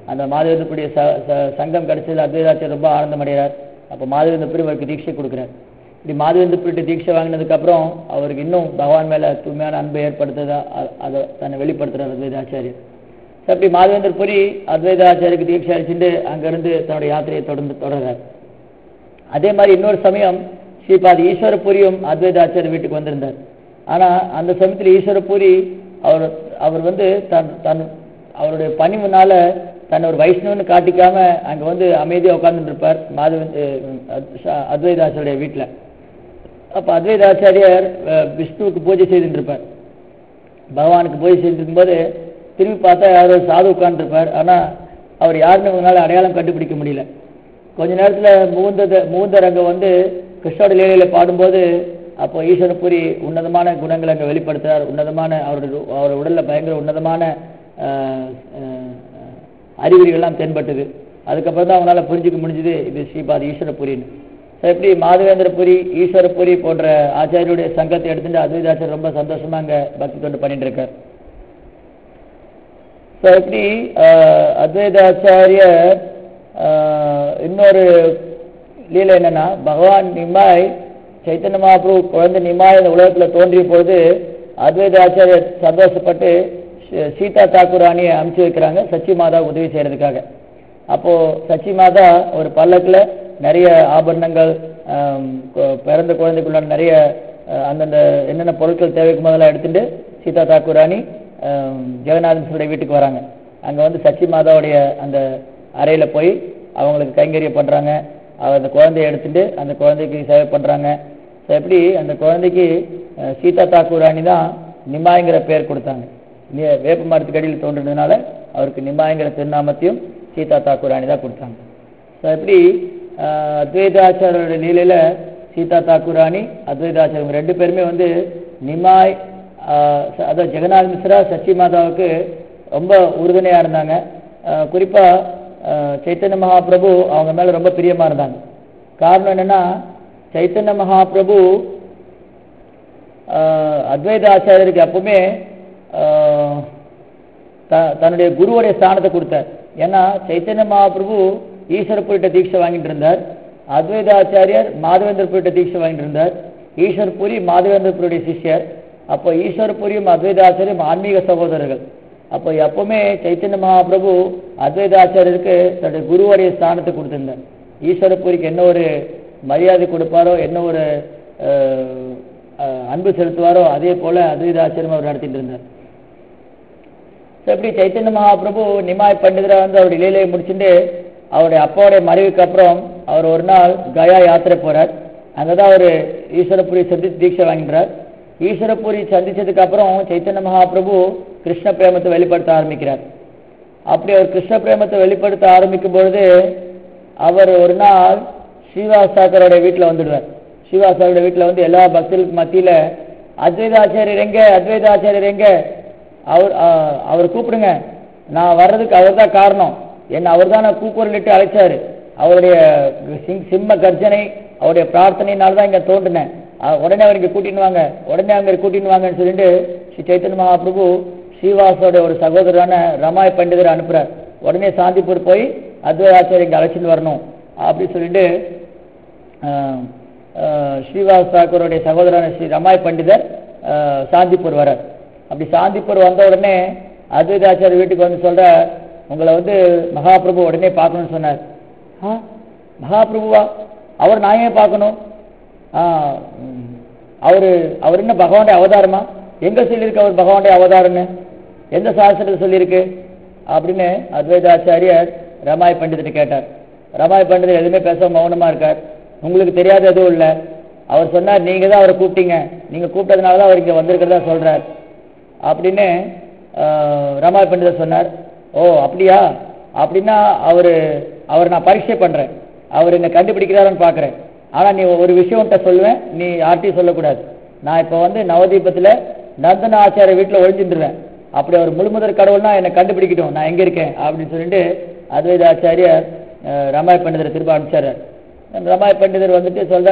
அந்த மாதவேந்தப்புரிய ச ச- சங்கம் கிடைச்சதுல அத்வைதாச்சாரியர் ரொம்ப ஆனந்தம் அடைகிறார் அப்போ மாதவேந்தப்புரி அவருக்கு தீட்சை கொடுக்குறார் இப்படி மாதவேந்தப்புரிட்ட தீட்சை வாங்கினதுக்கு அப்புறம் அவருக்கு இன்னும் பகவான் மேல தூய்மையான அன்பை ஏற்படுத்துதா அ- அதை தன்னை வெளிப்படுத்துறார் அத்வைதாச்சாரியர் So, அப்படி மாதவேந்தர் புரி அத்வைதாச்சாரியருக்கு தீட்சை அளிச்சுட்டு அங்கிருந்து தன்னுடைய யாத்திரையை தொடர்ந்து தொடர்றார் அதே மாதிரி இன்னொரு சமயம் ஸ்ரீபாதி ஈஸ்வரபுரியும் அத்வைதாச்சாரியர் வீட்டுக்கு வந்திருந்தார் ஆனா அந்த சமயத்தில் ஈஸ்வரபுரி அவர் அவர் வந்து தன் தன் அவருடைய பணிவுனால தன்னை ஒரு வைஷ்ணவன்னு காட்டிக்காம அங்க வந்து அமைதியா உட்கார்ந்துட்டு இருப்பார் மாதவன் அத்வைதாச்சாரிய வீட்டுல அப்ப அத்வைதாச்சாரியர் அஹ், விஷ்ணுவுக்கு பூஜை செய்துட்டு இருப்பார் பகவானுக்கு பூஜை செஞ்சுட்டு இருக்கும்போது திரும்பி பார்த்தா யாரோ ஒரு சாது உட்கார்ந்துருப்பார் ஆனா அவர் யாருன்னு இவங்களால அடையாளம் கண்டுபிடிக்க முடியல கொஞ்ச நேரத்துல முகுந்த முகுந்தர் அங்க வந்து கிருஷ்ணோட லீலையில பாடும்போது அப்போ ஈஸ்வரபுரி உன்னதமான குணங்களை அங்க வெளிப்படுத்துறார் உன்னதமான அவருடைய ரு- அவர் உடல்ல பயங்கர உன்னதமான ஆஹ், ஆஹ், அறிகுறிகள்லாம் தென்பட்டது அதுக்கப்புறம் தான் அவங்களால புரிஞ்சுக்க முடிஞ்சது இது ஸ்ரீபாத் ஈஸ்வரபுரின்னு So, எப்படி மாதவேந்திரபுரி ஈஸ்வரபுரி போன்ற ஆச்சாரியுடைய சங்கத்தை எடுத்துட்டு அத்வைதாச்சாரியர் ரொம்ப சந்தோஷமா அங்க பக்தி தொண்டு பண்ணிட்டு இருக்கார் ஸோ எப்படி ஆஹ், அத்வைதாச்சாரியர் ஆஹ், இன்னொரு லீலை என்னன்னா பகவான் நிமாய் சைத்தன்ய மகாபிரபு குழந்தை நிமாய் இந்த உலகத்துல தோன்றிய பொழுது அத்வைதாச்சாரியர் சந்தோஷப்பட்டு சீ- சீதா தாக்கூர் ராணியை அனுப்பிச்சு வைக்கிறாங்க சச்சி மாதா உதவி செய்யறதுக்காக அப்போ சச்சி மாதா ஒரு பல்லக்குல நிறைய ஆபரணங்கள் ஆம், கொ- பிறந்த குழந்தைக்குள்ளான நிறைய அஹ், அந்தந்த என்னென்ன பொருட்கள் தேவைக்கு முதல்ல எடுத்துட்டு சீதா தாக்கூர் ராணி ஆம், ஜெகநாதன் சிவருடைய வீட்டுக்கு வராங்க அங்க வந்து சச்சி மாதாவுடைய அந்த அறையில போய் அவங்களுக்கு கைங்கரியம் பண்றாங்க அவ அந்த குழந்தைய எடுத்துட்டு அந்த குழந்தைக்கு சேவை பண்றாங்க So, எப்படி அந்த குழந்தைக்கு அஹ், சீதா தாக்கூர் ராணி தான் நிமாய்ங்கிற பெயர் கொடுத்தாங்க நி- வேப்ப மரத்துக்கு அடியில் தோன்றினதுனால அவருக்கு நிமாய்ங்கிற திருநாமத்தையும் சீதா தாக்கூர் ராணி தான் கொடுத்தாங்க ஸோ எப்படி ஆஹ், அத்வைதாச்சாரோட லீலையில சீதா தாக்கூர் ராணி அத்வைதாச்சாரம் இவங்க ரெண்டு பேருமே வந்து நிமாய் ஆஹ், ச- அதாவது ஜெகநாத் மிஸ்ரா சச்சி மாதாவுக்கு ரொம்ப உறுதுணையா இருந்தாங்க ஆஹ், குறிப்பா ஆஹ், சைத்தன்ய மகாபிரபு அவங்க மேல ரொம்ப பிரியமா இருந்தாங்க காரணம் என்னன்னா சைத்தன்ய மகாபிரபு ஆஹ், அத்வைத ஆச்சாரியருக்கு எப்பவுமே ஆஹ், த- தன்னுடைய குருவுடைய ஸ்தானத்தை கொடுத்தார் ஏன்னா சைத்தன்ய மகாபிரபு ஈஸ்வரபுரிட்ட தீட்சை வாங்கிட்டு இருந்தார் அத்வைத ஆச்சாரியர் மாதவேந்திரபுரிட்ட தீட்சை வாங்கிட்டு இருந்தார் ஈஸ்வரபுரி மாதவேந்திரபுரியுடைய சிஷ்யர் அப்போ ஈஸ்வரபுரியும் அத்வைத ஆச்சாரியம் ஆன்மீக சகோதரர்கள் அப்போ எப்பவுமே சைத்தன்ய மகாபிரபு அத்வைத ஆச்சாரியருக்கு தன்னுடைய குருவுடைய ஸ்தானத்தை கொடுத்திருந்தார் ஈஸ்வரபுரிக்கு என்ன ஒரு மரியாதை கொடுப்பாரோ என்ன ஒரு அஹ், அஹ், அன்பு செலுத்துவாரோ அதே போல அத்வைத ஆச்சாரியம் அவர் நடத்திட்டு இருந்தார் So, இப்படி சைத்தன்ய மகாபிரபு நிமாய் பண்டிதரா வந்து அவருடைய லீலையை முடிச்சுட்டு அவருடைய அப்பாவுடைய மறைவுக்கு அப்புறம் அவர் ஒரு நாள் கயா யாத்திரை போறார் அங்கதான் அவர் ஈஸ்வரபுரி சந்தித்து தீட்சை வாங்கின்றார் ஈஸ்வரபுரி சந்திச்சதுக்கு அப்புறம் சைத்தன்ய மகாபிரபு கிருஷ்ண பிரேமத்தை வெளிப்படுத்த ஆரம்பிக்கிறார் அப்படி அவர் கிருஷ்ண பிரேமத்தை வெளிப்படுத்த ஆரம்பிக்கும் பொழுது அவர் ஒரு நாள் ஸ்ரீவாஸ் தாக்கரோட வீட்டுல வந்துடுவார் ஸ்ரீவாஸ் தாக்கரோட வீட்டுல வந்து எல்லா பக்தர்களுக்கு மத்தியில அத்வைதாச்சாரியர் எங்க அத்வைதாச்சாரியர் எங்க அவர் ஆஹ், அவர் கூப்பிடுங்க நான் வர்றதுக்கு அவர் தான் காரணம் என்ன அவர் தான் நான் கூக்குரலிட்டு அழைச்சாரு அவருடைய சிங் சிம்ம கர்ஜனை அவருடைய பிரார்த்தனையினால தான் இங்க தோன்றினேன் ஆஹ், உடனே அவர் இங்க கூட்டின்னு வாங்க உடனே அங்க கூட்டின்னு வாங்கன்னு சொல்லிட்டு ஸ்ரீ சைத்தன்ய மகாபிரபு ஸ்ரீவாசோட ஒரு சகோதரரான ரமாய் பண்டிதர் அனுப்புறார் உடனே சாந்திப்பூர் போய் அத்வைதாச்சாரியர் இங்க அழைச்சிட்டு வரணும் அப்படி சொல்லிட்டு ஆஹ், ஆஹ், ஸ்ரீவாஸ் தாக்கூருடைய சகோதரரான ஸ்ரீ ரமாய் பண்டிதர் ஆஹ், சாந்திப்பூர் வரார் அப்படி சாந்திப்பூர் வந்த உடனே அத்வைதாச்சாரியர் வீட்டுக்கு வந்து சொல்ற உங்களை வந்து மகாபிரபு உடனே பார்க்கணும்னு சொன்னார் ஆ மகாபிரபுவா அவர் நான் ஏன் பார்க்கணும் ஆ ம், அவரு அவர் என்ன பகவானுடைய அவதாரமா எங்க சொல்லியிருக்கு அவர் பகவானுடைய அவதாரம்னு எந்த சாஸ்திரத்தில் சொல்லியிருக்கு அப்படின்னு அத்வைதாச்சாரியர் ரமாய் பண்டிதர்கிட்ட கேட்டார் ரமாய் பண்டிதர் எதுவுமே பேசாம மௌனமா இருக்கார் உங்களுக்கு தெரியாத எதுவும் இல்லை அவர் சொன்னார் நீங்க தான் அவரை கூப்பிட்டீங்க நீங்க கூப்பிட்டதுனால தான் அவர் இங்க வந்திருக்கிறதா சொல்றார் அப்படின்னு ஆஹ், ரமாய் பண்டிதர் சொன்னார் ஓ அப்படியா அப்படின்னா அவரு அவர் நான் பரீட்சை பண்றேன் அவர் என்ன கண்டுபிடிக்கிறாருன்னு பார்க்கறேன் ஆனா நீ ஒரு விஷயம் உன்கிட்ட சொல்லுவேன் நீ யார்ட்டையும் சொல்லக்கூடாது நான் இப்போ வந்து நவதீபத்துல நந்தன ஆச்சாரிய வீட்டுல ஒழிஞ்சிட்டுருவேன் அப்படி அவர் முழுமுதற் கடவுள்னா என்னை கண்டுபிடிக்கட்டும் நான் எங்க இருக்கேன் அப்படின்னு சொல்லிட்டு அத்வைத ஆச்சாரியர் அஹ், ரமாய் பண்டிதரை திரும்ப அனுப்பிச்சாரு ரமாய் பண்டிதர் வந்துட்டு சொல்ற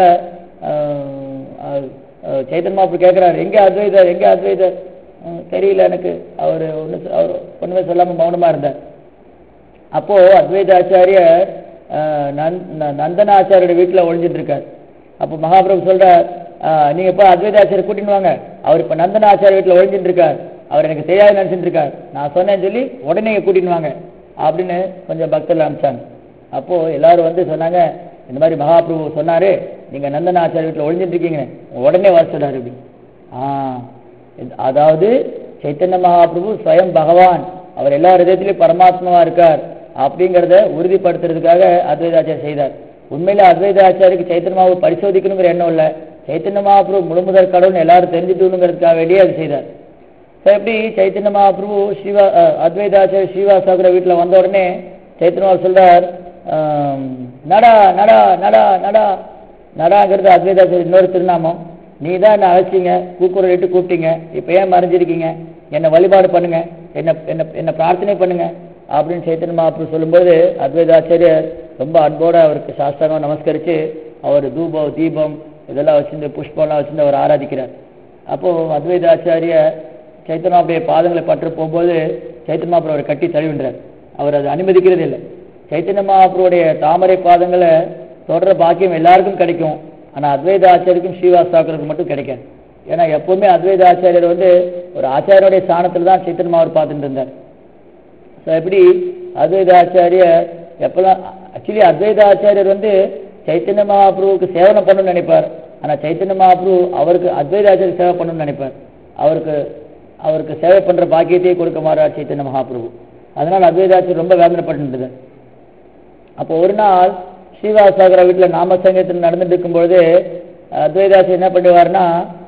அஹ், அஹ், அஹ், சைத்தன்ய மாப்பு கேட்கிறாரு எங்க அத்வைதர் எங்க அத்வைதர் அஹ், தெரியல எனக்கு அவர் ஒன்று அவர் ஒண்ணுமே சொல்லாம மௌனமா இருந்தார் அப்போ அத்வைதாச்சாரியர் அஹ், நந்- ந- நந்தனாச்சாரியோட வீட்டுல ஒளிஞ்சிட்டு இருக்கார் அப்போ மகாபிரபு சொல்றார் அஹ், நீங்க இப்ப அத்வைதாச்சாரியர் கூட்டின்னு வாங்க அவர் இப்ப நந்தனாச்சாரிய வீட்டுல ஒளிஞ்சிட்டு இருக்கார் அவர் எனக்கு தெரியாது நினைச்சிட்டு இருக்கார் நான் சொன்னேன்னு சொல்லி உடனே இங்க கூட்டின்னு வாங்க அப்படின்னு கொஞ்சம் பக்தர்கள் அனுப்பிச்சாங்க அப்போ எல்லாரும் வந்து சொன்னாங்க இந்த மாதிரி மகாபிரபு சொன்னாரு நீங்க நந்தனாச்சாரிய வீட்டுல ஒளிஞ்சிட்டு இருக்கீங்க உடனே வர சொல்றாரு அப்படி ஆ இது- அதாவது சைத்தன்ய மகாபிரபு ஸ்வயம் பகவான் அவர் எல்லா ஹிருதயத்திலையும் பரமாத்மாவா இருக்கார் அப்படிங்கறத உறுதிப்படுத்துறதுக்காக அத்வைதாச்சாரியர் செய்தார் உண்மையில அத்வைதாச்சாரிக்கு சைத்தன்ய மகாபு பரிசோதிக்கணுங்கிற எண்ணம் இல்ல சைத்தன்ய மகாபிரபு முழுமுதல் கடவுள்னு எல்லாரும் தெரிஞ்சுக்கணுங்கிறதுக்காக வேண்டியே அது செய்தார் ஸோ எப்படி சைத்தன்ய மகாபிரபு ஸ்ரீவா அஹ், அத்வைதாச்சாரிய ஸ்ரீவாசாகர வீட்டுல வந்த உடனே சைத்தன்ய மகா சொல்றார் ஆம், நடா நடா நடா நடா நடாங்கிறது அத்வைதாச்சாரிய இன்னொரு திருநாமம் நீ தான் என்ன அழைச்சிங்க கூக்குரலிட்டு கூப்பிட்டீங்க இப்போ ஏன் மறைஞ்சிருக்கீங்க என்னை வழிபாடு பண்ணுங்க என்ன என்ன என்ன பிரார்த்தனை பண்ணுங்க அப்படின்னு சைத்தன்ய மகாபிரபு சொல்லும்போது அத்வைதாச்சாரியர் ரொம்ப அன்போட அவருக்கு சாஸ்திரமாக நமஸ்கரிச்சு அவர் தூபம் தீபம் இதெல்லாம் வச்சிருந்து புஷ்பம்லாம் வச்சிருந்து அவர் ஆராதிக்கிறார் அப்போ அத்வைதாச்சாரிய சைத்தன்யாவுடைய பாதங்களை பற்று போகும்போது சைத்தன்ய மகாபிரபு அவரை கட்டி தழுவின்றார் அவர் அதை அனுமதிக்கிறதே இல்லை சைத்தன்ய மகாபிரபுடைய தாமரை பாதங்களை தொடர பாக்கியம் எல்லாருக்கும் கிடைக்கும் ஆனா அத்வைத ஆச்சாரியருக்கும் ஸ்ரீவாஸ்தாக்கருக்கு மட்டும் கிடைக்காது ஏன்னா எப்பவுமே அத்வைத ஆச்சாரியர் வந்து ஒரு ஆச்சாரியருடைய ஸ்தானத்துல தான் சைத்தன்ய மகாபுரு பார்த்துட்டு இருந்தார் ஸோ எப்படி அத்வைத ஆச்சாரியர் எப்பெல்லாம் ஆக்சுவலி அத்வைத ஆச்சாரியர் வந்து சைத்தன்ய மகாபிரபுவுக்கு சேவனை பண்ணணும்னு நினைப்பார் ஆனா சைத்தன்ய மகாபிரபு அவருக்கு அத்வைத ஆச்சாரியர் சேவை பண்ணணும்னு நினைப்பார் அவருக்கு அவருக்கு சேவை பண்ற பாக்கியத்தையே கொடுக்க மாறார் சைத்தன்ய மகாபிரபு அதனால அத்வைத ஆச்சாரியர் ரொம்ப வேதனைப்பட்டு அப்போ ஒரு நாள் ஸ்ரீவாசாகர வீட்டில் நாம சங்கத்தில் நடந்துட்டு இருக்கும்பொழுது அத்வைதாசி என்ன பண்ணுவார்னா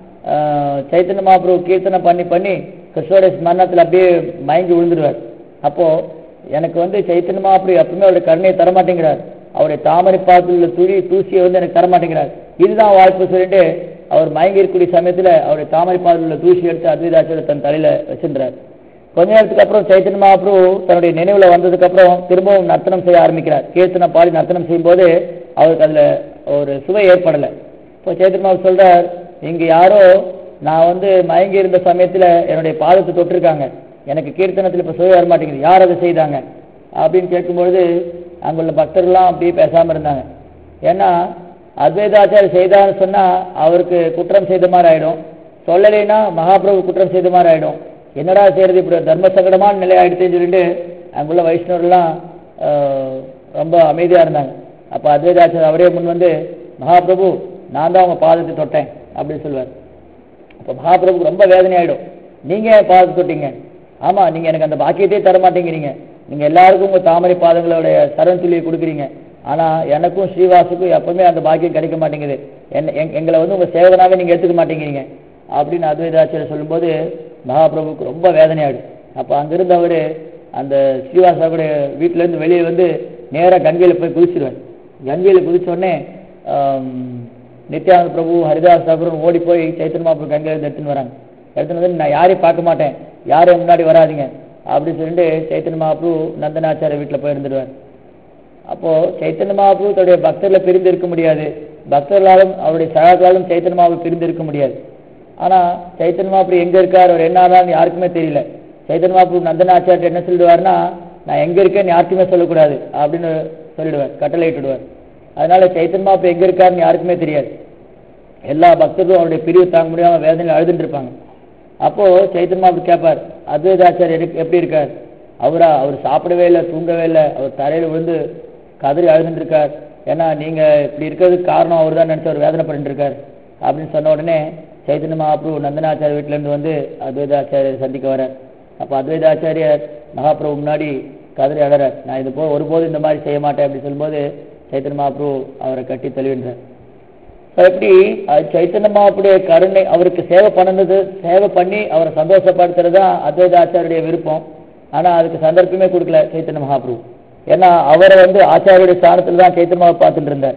ஆஹ், சைத்தன்ய மகாபிரபு கீர்த்தனை பண்ணி பண்ணி கிருஷ்ணோடைய ஸ்மரணத்தில் அப்படியே மயங்கி விழுந்துருவார் அப்போ எனக்கு வந்து சைத்தன்ய மகாபிரபு எப்பவுமே அவருடைய கருணையை தரமாட்டேங்கிறார் அவருடைய தாமரை பாத்தில் உள்ள துளி தூசியை வந்து எனக்கு தரமாட்டேங்கிறார் இதுதான் வாய்ப்பு சொல்லிட்டு அவர் மயங்கி இருக்கக்கூடிய சமயத்துல அவருடைய தாமரை பாத்தில் உள்ள தூசி எடுத்து அத்வைதாச்சாரியர் தன் தலையில வச்சிருந்தார் கொஞ்ச நேரத்துக்கு அப்புறம் சைத்தன்ய மகாபிரபு தன்னுடைய நினைவுல வந்ததுக்கு அப்புறம் திரும்பவும் நர்த்தனம் செய்ய ஆரம்பிக்கிறார் கீர்த்தனை பாடி நர்த்தனம் செய்யும்போது அவருக்கு அதுல ஒரு சுவை ஏற்படல இப்போ சைத்தன்ய மகாபு சொல்றார் இங்க யாரோ நான் வந்து மயங்கி இருந்த சமயத்துல என்னுடைய பாதத்தை தொட்டிருக்காங்க எனக்கு கீர்த்தனத்துல இப்ப சுவை வர மாட்டேங்குது யார் அதை செய்தாங்க அப்படின்னு கேட்கும்பொழுது அங்குள்ள பக்தர்கள்லாம் அப்படியே பேசாம இருந்தாங்க ஏன்னா அத்வைதாச்சாரியர் செய்தான்னு சொன்னா அவருக்கு குற்றம் செய்த மாதிரி ஆயிடும் சொல்லலைன்னா மகாபிரபு குற்றம் செய்த மாதிரி ஆயிடும் என்னடா செய்யறது இப்படி ஒரு தர்ம சங்கடமான நிலை ஆயிடுச்சுன்னு சொல்லிட்டு அங்குள்ள வைஷ்ணவர்கள்லாம் ஆஹ், ரொம்ப அமைதியா இருந்தாங்க அப்ப அத்வைதாச்சாரியர் அவரே முன் வந்து மகாபிரபு நான் தான் உங்க பாதத்தை தொட்டேன் அப்படின்னு சொல்லுவார் அப்ப மகாபிரபுக்கு ரொம்ப வேதனை ஆயிடும் நீங்க ஏன் பாதத்தை தொட்டீங்க ஆமா நீங்க எனக்கு அந்த பாக்கியத்தையே தர மாட்டேங்கிறீங்க நீங்க எல்லாருக்கும் உங்க தாமரை பாதங்களுடைய சரண் துளியை கொடுக்குறீங்க ஆனா எனக்கும் ஸ்ரீவாசுக்கும் எப்பவுமே அந்த பாக்கியம் கிடைக்க மாட்டேங்குது என்ன எங்க- எங்களை வந்து உங்க சேவனாவே நீங்க எடுத்துக்க மாட்டேங்கிறீங்க அப்படின்னு அத்வைதாச்சாரியர் சொல்லும்போது மகாபிரபுக்கு ரொம்ப வேதனையாயிடும் அப்ப அங்கிருந்து அவரு அந்த ஸ்ரீவாசாவுடைய வீட்டுல இருந்து வெளியே வந்து நேரா கங்கையில போய் குதிச்சிருவார் கங்கையில குதிச்ச உடனே ஆம், நித்யானந்த பிரபு ஹரிதாஸ் தாக்கூரும் ஓடி போய் சைத்தன்ய மகாபிரபு கங்கையில இருந்து எடுத்துன்னு வராங்க எடுத்துன்னு வந்து நான் யாரையும் பார்க்க மாட்டேன் யாரும் என் முன்னாடி வராதீங்க அப்படின்னு சொல்லிட்டு சைத்தன்ய மகாபிரபு நந்தனாச்சாரிய வீட்டுல போய் இருந்துடுவார் அப்போ சைத்தன்ய மகாபிரபு தன்னுடைய பக்தர்களை பிரிந்து இருக்க முடியாது பக்தர்களாலும் அவருடைய சகாக்களாலும் சைத்தன்ய மகாபிரபு பிரிந்து இருக்க முடியாது ஆனா சைத்தன்ய மகாபிரபு எங்க இருக்கார் அவர் என்ன ஆனார்னு யாருக்குமே தெரியல சைத்தன்ய மகாபிரபு நந்தனாச்சாரியர் என்ன சொல்லிடுவார்னா நான் எங்க இருக்கேன்னு யாருக்குமே சொல்லக்கூடாது அப்படின்னு சொல்லிடுவார் கட்டளையிட்டுடுவார் அதனால சைத்தன்ய மகாபிரபு எங்க இருக்காருன்னு யாருக்குமே தெரியாது எல்லா பக்தர்களும் அவருடைய பிரிவு தாங்க முடியாம வேதனையில் அழுதுட்டு இருப்பாங்க அப்போ சைத்தன்ய மகாபிரபு கேட்பார் அத்வைதாச்சாரியர் எதுக்கு- எப்படி இருக்கார் அவரா அவர் சாப்பிடவே இல்லை தூங்கவே இல்லை அவர் தரையில விழுந்து கதறி அழுதுட்டு இருக்கார் ஏன்னா நீங்க இப்படி இருக்கிறதுக்கு காரணம் அவர் தான் நினைச்சு அவர் வேதனைப்பட்டு இருக்கார் அப்படின்னு சொன்ன உடனே சைத்தன்ய மகாபிரபு நந்தனாச்சாரிய வீட்டுல இருந்து வந்து அத்வைதாச்சாரியர் சந்திக்க வரார் அப்ப அத்வைதாச்சாரியர் மகாபிரபு முன்னாடி கதறி அழறார் நான் இது போ ஒருபோதும் இந்த மாதிரி செய்ய மாட்டேன் அப்படின்னு சொல்லும்போது சைத்தன்ய மகாபிரபு அவரை கட்டி தழுவின்றார் So, எப்படி அஹ், சைத்தன்ய மகாபுடைய கருணை அவருக்கு சேவை பண்ணது சேவை பண்ணி அவரை சந்தோஷப்படுத்துறது தான் அத்வைத ஆச்சாரியுடைய விருப்பம் ஆனா அதுக்கு சந்தர்ப்பமே கொடுக்கல சைத்தன்ய மகாபிரபு ஏன்னா அவரை வந்து ஆச்சாரியுடைய ஸ்தானத்துல தான் சைத்தன்ய மகா பார்த்துட்டு இருந்தார்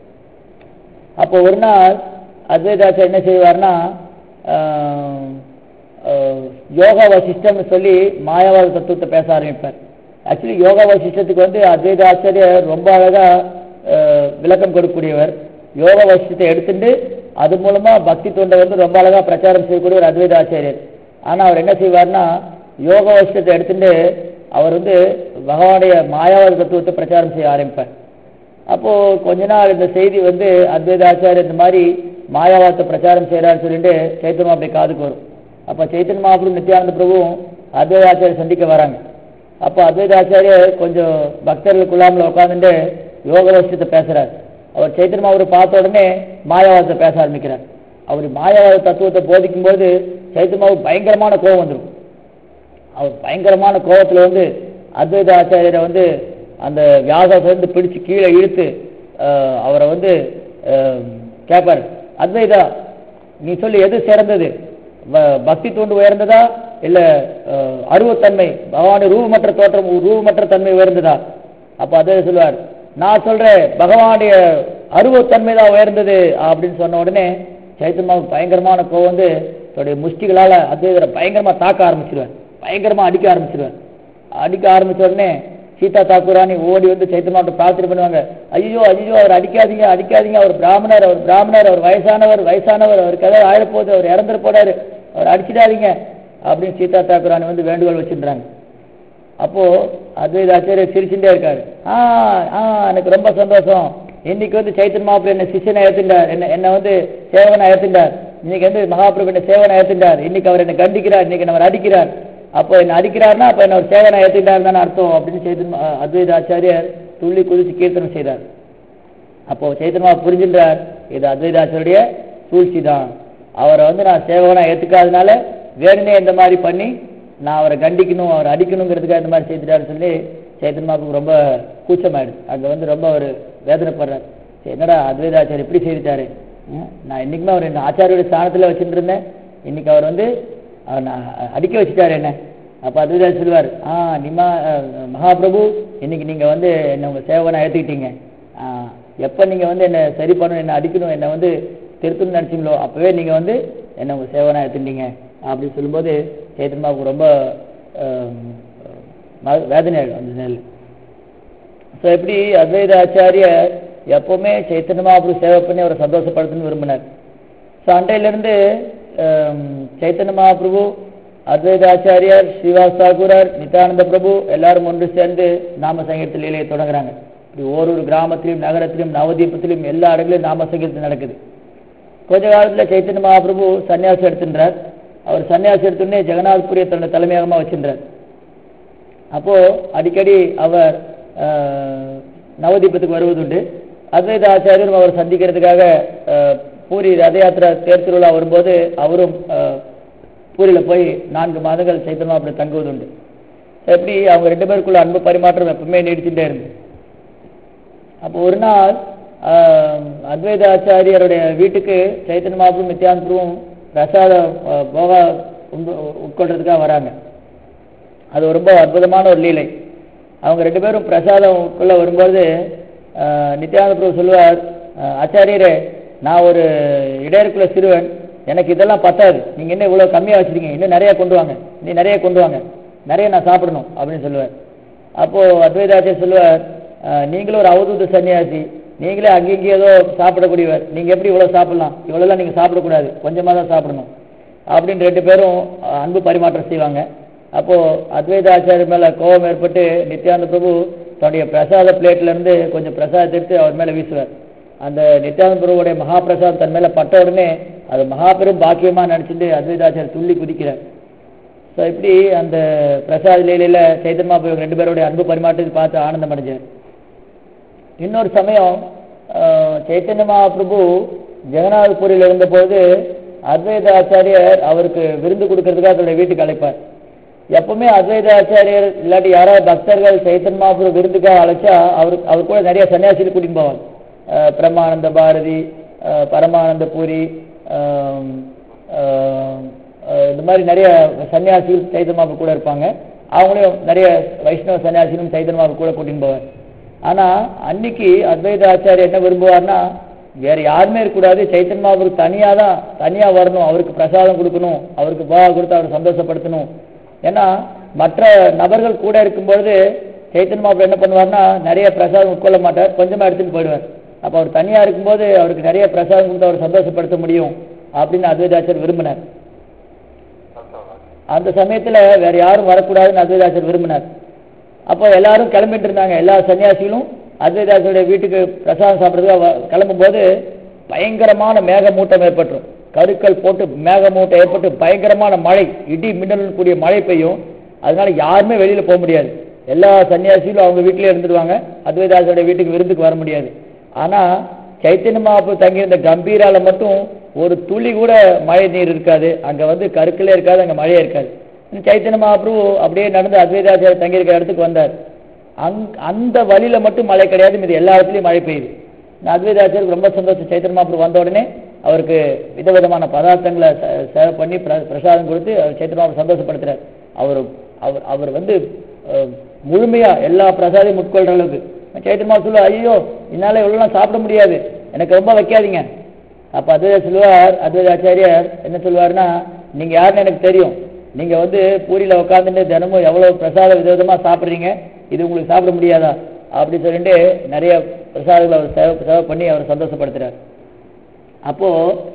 அப்போ ஒரு நாள் அத்வைதாச்சார் என்ன செய்வார்னா ஆஹ், ஆஹ், யோகா வசிஷ்டம்னு சொல்லி மாயாவாத தத்துவத்தை பேச ஆரம்பிப்பார் ஆக்சுவலி யோகா வசிஷ்டத்துக்கு வந்து அத்வைத ஆச்சாரியர் ரொம்ப அழகா ஆஹ், விளக்கம் கொடுக்கக்கூடியவர் யோக வசிஷ்டத்தை எடுத்துட்டு அது மூலமா பக்தி தொண்டை வந்து ரொம்ப அழகா பிரச்சாரம் செய்யக்கூடிய ஒரு அத்வைத ஆச்சாரியர் ஆனா அவர் என்ன செய்வார்னா யோக வசிஷ்டத்தை எடுத்துட்டு அவர் வந்து பகவானுடைய மாயாவாத தத்துவத்தை பிரச்சாரம் செய்ய ஆரம்பிப்பார் அப்போ கொஞ்ச நாள் இந்த செய்தி வந்து அத்வைத ஆச்சாரியர் இந்த மாதிரி மாயாவாதத்தை பிரச்சாரம் செய்யறாருன்னு சொல்லிட்டு சைத்தன்ய அப்படி காதுக்கு வரும் அப்ப சைத்தன்ய மகாபிரபு நித்யானந்த பிரபுவும் அத்வைத ஆச்சாரியர் சந்திக்க வராங்க அப்போ அத்வைத ஆச்சாரியர் கொஞ்சம் பக்தர்களுக்குள்ளாமல் உட்காந்துட்டு யோக விஷயத்தை பேசுறார் அவர் சைத்தன்ய மகாபிரபு பார்த்த உடனே மாயாவாதத்தை பேச ஆரம்பிக்கிறார் அவர் மாயாவாத தத்துவத்தை போதிக்கும் போது சைத்தன்ய மகாபிரபு பயங்கரமான கோபம் வந்துடும் அவர் பயங்கரமான கோபத்துல வந்து அத்வைத ஆச்சாரியரை வந்து அந்த வியாசத்தை வந்து பிடிச்சு கீழே இழுத்து அஹ், அவரை வந்து அஹ், கேட்பார் அத்வைதா நீ சொல்லி எது சிறந்தது வ- பக்தி தூண்டு உயர்ந்ததா இல்ல அஹ், அருவத்தன்மை பகவானுடைய ரூபமற்ற தோற்றம் ரூபமற்ற தன்மை உயர்ந்ததா அப்ப அதே சொல்லுவார் நான் சொல்றேன் பகவானுடைய அருவத்தன்மை தான் உயர்ந்தது அப்படின்னு சொன்ன உடனே சைத்தன்யாவுக்கு பயங்கரமான கோவம் வந்து தன்னுடைய முஷ்டிகளால அத்வைதரை பயங்கரமா தாக்க ஆரம்பிச்சிருவார் பயங்கரமா அடிக்க ஆரம்பிச்சிருவார் அடிக்க ஆரம்பிச்ச உடனே சீதா தாக்கூராணி ஓடி வந்து சைத்தன்யாட்ட பிரார்த்தனை பண்ணுவாங்க ஐயோ ஐயோ அவர் அடிக்காதீங்க அடிக்காதீங்க அவர் பிராமணர் அவர் பிராமணர் அவர் வயசானவர் வயசானவர் அவருக்கு ஏதாவது ஆயிடப்போகுது அவர் இறந்துட போறாரு அவர் அடிச்சிடாதீங்க அப்படின்னு சீதா தாக்கூராணி வந்து வேண்டுகோள் வச்சிருந்தாங்க அப்போ அத்வைத ஆச்சாரியர் சிரிச்சுட்டே இருக்காரு ஆ ஆ எனக்கு ரொம்ப சந்தோஷம் இன்னைக்கு வந்து சைத்தன் மகாபிரபு என்ன சிஷ்யனை ஏத்துட்டார் என்ன என்ன வந்து சேவனை ஏத்துட்டார் இன்னைக்கு வந்து மகாபிரபு என்ன சேவனை ஏத்துட்டார் இன்னைக்கு அவர் என்ன கண்டிக்கிறார் இன்னைக்கு அவர் அடிக்கிறார் அப்போ என்ன அடிக்கிறார்னா அப்ப என்ன ஒரு சேவனை ஏத்துட்டார் தானே அர்த்தம் அப்படின்னு சைத்தன் ம- அத்வைத ஆச்சாரியர் துள்ளி குதிச்சு கீர்த்தனம் செய்தார் அப்போ சைத்தன்மா புரிஞ்சின்றார் இது அத்வைதாச்சருடைய சூழ்ச்சி தான் அவரை வந்து நான் சேவகனா ஏத்துக்காதனால வேணுனே இந்த மாதிரி பண்ணி நான் அவரை கண்டிக்கணும் அவரை அடிக்கணுங்கிறதுக்காக இந்த மாதிரி செய்துட்டாருன்னு சொல்லி சைத்தன்மாவுக்கு ரொம்ப கூச்சமாயிடுது அங்க வந்து ரொம்ப ஒரு வேதனைப்படுறார் சரி, என்னடா அத்வைதாச்சார் இப்படி செய்துட்டாரு ம், நான் இன்னைக்குமே அவர் என்ன ஆச்சாரியோட ஸ்தானத்துல வச்சுட்டு இருந்தேன் இன்னைக்கு அவர் வந்து அவர் நான் அடிக்க வச்சுட்டாரு என்ன அப்ப அத்வைதாச்சார் சொல்லுவார் ஆ நிமா அஹ், மகாபிரபு இன்னைக்கு நீங்க வந்து என்ன உங்க சேவகனா ஏத்துக்கிட்டீங்க ஆ, எப்ப நீங்க வந்து என்ன சரி பண்ணணும் என்ன அடிக்கணும் என்ன வந்து திருத்தணும்னு நினைச்சீங்களோ அப்பவே நீங்க வந்து என்ன உங்க சேவனா எடுத்துட்டீங்க அப்படின்னு சொல்லும்போது சேத்தன்மாவுக்கு ரொம்ப ஆம், ம- வேதனையாகும் அந்த நெல் ஸோ எப்படி அத்வைத ஆச்சாரியர் எப்பவுமே சைத்தன்ய மகாபுரு சேவை பண்ணி அவரை சந்தோஷப்படுத்தணும்னு விரும்பினார் ஸோ அண்டையிலிருந்து ஆம், சைத்தன்ய மகாபிரபு அத்வைத ஆச்சாரியார் ஸ்ரீவாஸ் தாக்கூரர் நித்யானந்த பிரபு எல்லாரும் ஒன்று சேர்ந்து நாம சங்கீத லீலையை தொடங்குறாங்க இப்படி ஒரு ஒரு கிராமத்திலும் நகரத்திலும் நவதீபத்திலும் எல்லா இடங்களிலும் நாம சங்கீதம் நடக்குது கொஞ்ச காலத்துல சைத்தன்ய மகாபிரபு சன்னியாசம் எடுத்துன்றார் அவர் சன்னியாசம் எடுத்துன்னே ஜெகநாத்புரிய தன்னுடைய தலைமையகமா வச்சிருந்தார் அப்போ அடிக்கடி அவர் ஆஹ், நவதீபத்துக்கு வருவதுண்டு அத்வைத ஆச்சாரியரும் அவர் சந்திக்கிறதுக்காக ஆஹ், பூரி ரத யாத்திரா தேர் திருவிழா வரும்போது அவரும் ஆஹ், பூரியில போய் நான்கு மாதங்கள் சைத்தன்மா அப்படி தங்குவதுண்டு எப்படி அவங்க ரெண்டு பேருக்குள்ள அன்பு பரிமாற்றம் எப்பவுமே நீடிச்சுட்டே இருந்து அப்போ ஒரு நாள் ஆஹ், அத்வைத ஆச்சாரியருடைய வீட்டுக்கு சைத்தன்ய மகாபுரும் நித்யானந்தரும் பிரசாதம் ஆஹ், போக உண்டு- உட்கொள்றதுக்காக வராங்க அது ரொம்ப அற்புதமான ஒரு லீலை அவங்க ரெண்டு பேரும் பிரசாதம் உட்கொள்ள வரும்போது ஆஹ், நித்யானந்த பிரபு சொல்லுவார் ஆஹ், ஆச்சாரியரே நான் ஒரு இடையருக்குள்ள சிறுவன் எனக்கு இதெல்லாம் பத்தாது நீங்க என்ன இவ்வளவு கம்மியா வச்சிருக்கீங்க இன்னும் நிறைய கொண்டு வாங்க இன்னும் நிறைய கொண்டு வாங்க நிறைய நான் சாப்பிடணும் அப்படின்னு சொல்லுவார் அப்போ அத்வைதாச்சாரியர் சொல்லுவார் ஆஹ், நீங்களும் ஒரு அவதூத சன்னியாசி நீங்களே அங்கேயும் ஏதோ சாப்பிடக்கூடியவர் நீங்க எப்படி இவ்வளவு சாப்பிடலாம் இவ்வளவுலாம் நீங்க சாப்பிடக்கூடாது கொஞ்சமா தான் சாப்பிடணும் அப்படின்னு ரெண்டு பேரும் ஆஹ், அன்பு பரிமாற்றம் செய்வாங்க அப்போ அத்வைத ஆச்சாரியர் மேல கோபம் ஏற்பட்டு நித்யானந்த பிரபு தன்னுடைய பிரசாத பிளேட்ல இருந்து கொஞ்சம் பிரசாதத்தை எடுத்து அவர் மேல வீசுவார் அந்த நித்யானந்த பிரபுடைய மகா பிரசாதம் தன் மேல பட்ட உடனே அது மகா பெரும் பாக்கியமா நினைச்சிட்டு அத்வைதாச்சாரியர் துள்ளி குதிக்கிறார் ஸோ இப்படி அந்த பிரசாத லீலையில சைத்தன்மா போய் ரெண்டு பேருடைய அன்பு பரிமாற்றத்தை பார்த்து ஆனந்தம் அடைஞ்சார் இன்னொரு சமயம் ஆஹ், சைத்தன்ய மகாபிரபு ஜெகநாதபுரியில் இருந்தபோது அத்வைத ஆச்சாரியர் அவருக்கு விருந்து கொடுக்கறதுக்காக தன்னுடைய வீட்டுக்கு அழைப்பார் எப்பவுமே அத்வைத ஆச்சாரியர் இல்லாட்டி யாராவது பக்தர்கள் சைத்தன்ய மகாபிரபு விருந்துக்காக அழைச்சா அவர் அவர் கூட நிறைய சன்னியாசிகள் கூட்டிட்டு போவாங்க ஆஹ், பிரம்மானந்த பாரதி ஆஹ், பரமானந்த பூரி ஆம், ஆஹ், ஆஹ், இந்த மாதிரி நிறைய சன்னியாசிகள் சைத்தன்ய மகாபிரபு கூட இருப்பாங்க அவங்களையும் நிறைய வைஷ்ணவ சன்னியாசிகளும் சைத்தன்ய மகாபிரபு கூட கூட்டிட்டு போவார் ஆனா அன்னைக்கு அத்வைத ஆச்சாரியர் என்ன விரும்புவார்னா வேற யாருமே இருக்கக்கூடாது சைத்தன்ய மகாபுரு தனியா தான் தனியா வரணும் அவருக்கு பிரசாதம் கொடுக்கணும் அவருக்கு போகா கொடுத்து அவரை சந்தோஷப்படுத்தணும் ஏன்னா மற்ற நபர்கள் கூட இருக்கும்பொழுது சைத்தன்ய மகாபுரு என்ன பண்ணுவார்னா நிறைய பிரசாதம் உட்கொள்ள மாட்டார் கொஞ்சமா எடுத்துட்டு போயிடுவார் அப்ப அவர் தனியா இருக்கும்போது அவருக்கு நிறைய பிரசாதம் கொடுத்து அவரை சந்தோஷப்படுத்த முடியும் அப்படின்னு அத்வைதாச்சர் விரும்பினார் அந்த சமயத்துல வேற யாரும் வரக்கூடாதுன்னு அத்வைதாச்சர் விரும்பினார் அப்போ எல்லாரும் கிளம்பிட்டு இருந்தாங்க எல்லா சன்னியாசிகளும் அத்வைதாசருடைய வீட்டுக்கு பிரசாதம் சாப்பிட்றதுக்கு கிளம்பும் போது பயங்கரமான மேகமூட்டம் ஏற்பட்டுரும் கருக்கள் போட்டு மேகமூட்டம் ஏற்பட்டு பயங்கரமான மழை இடி மின்னலுடன் கூடிய மழை பெய்யும் அதனால யாருமே வெளியில போக முடியாது எல்லா சன்னியாசிகளும் அவங்க வீட்டிலே இருந்துடுவாங்க அத்வைதாசருடைய வீட்டுக்கு விருந்துக்கு வர முடியாது ஆனா சைத்தன்ய மகாபு தங்கியிருந்த கம்பீரால மட்டும் ஒரு துளி கூட மழை நீர் இருக்காது அங்க வந்து கருக்களே இருக்காது அங்க மழையே இருக்காது சைத்தன்ய மகாபிரபு அப்படியே நடந்து அத்வைதாச்சாரியர் தங்கியிருக்கிற இடத்துக்கு வந்தார் அங் அந்த வழியில மட்டும் மழை கிடையாது மீது எல்லா இடத்துலயும் மழை பெய்யுது நான் அத்வைதாச்சாரியருக்கு ரொம்ப சந்தோஷம் சைத்தன்ய மகாபிரபு வந்த உடனே அவருக்கு விதவிதமான பதார்த்தங்களை ச- சேவை பண்ணி பிர- பிரசாதம் கொடுத்து அவர் சைத்தன்ய மகாபிரபு சந்தோஷப்படுத்துறார் அவர் அவர் அவர் வந்து அஹ், முழுமையா எல்லா பிரசாதையும் உட்கொள்ற அளவுக்கு சைத்தன்ய மகாபிரபு சொல்லுவார் ஐயோ என்னால இவ்வளவு சாப்பிட முடியாது எனக்கு ரொம்ப வைக்காதீங்க அப்ப அத்வைதா சொல்லுவார் அத்வைதாச்சாரியார் என்ன சொல்லுவாருன்னா நீங்க யாருன்னு எனக்கு தெரியும் நீங்க வந்து பூரியில உட்காந்துட்டு தினமும் எவ்வளவு பிரசாத விதவிதமா சாப்பிடுறீங்க இது உங்களுக்கு சாப்பிட முடியாதா அப்படி சொல்லிட்டு நிறைய பிரசாதங்களை அவர் சேவை சேவை பண்ணி அவர் சந்தோஷப்படுத்துறார் அப்போ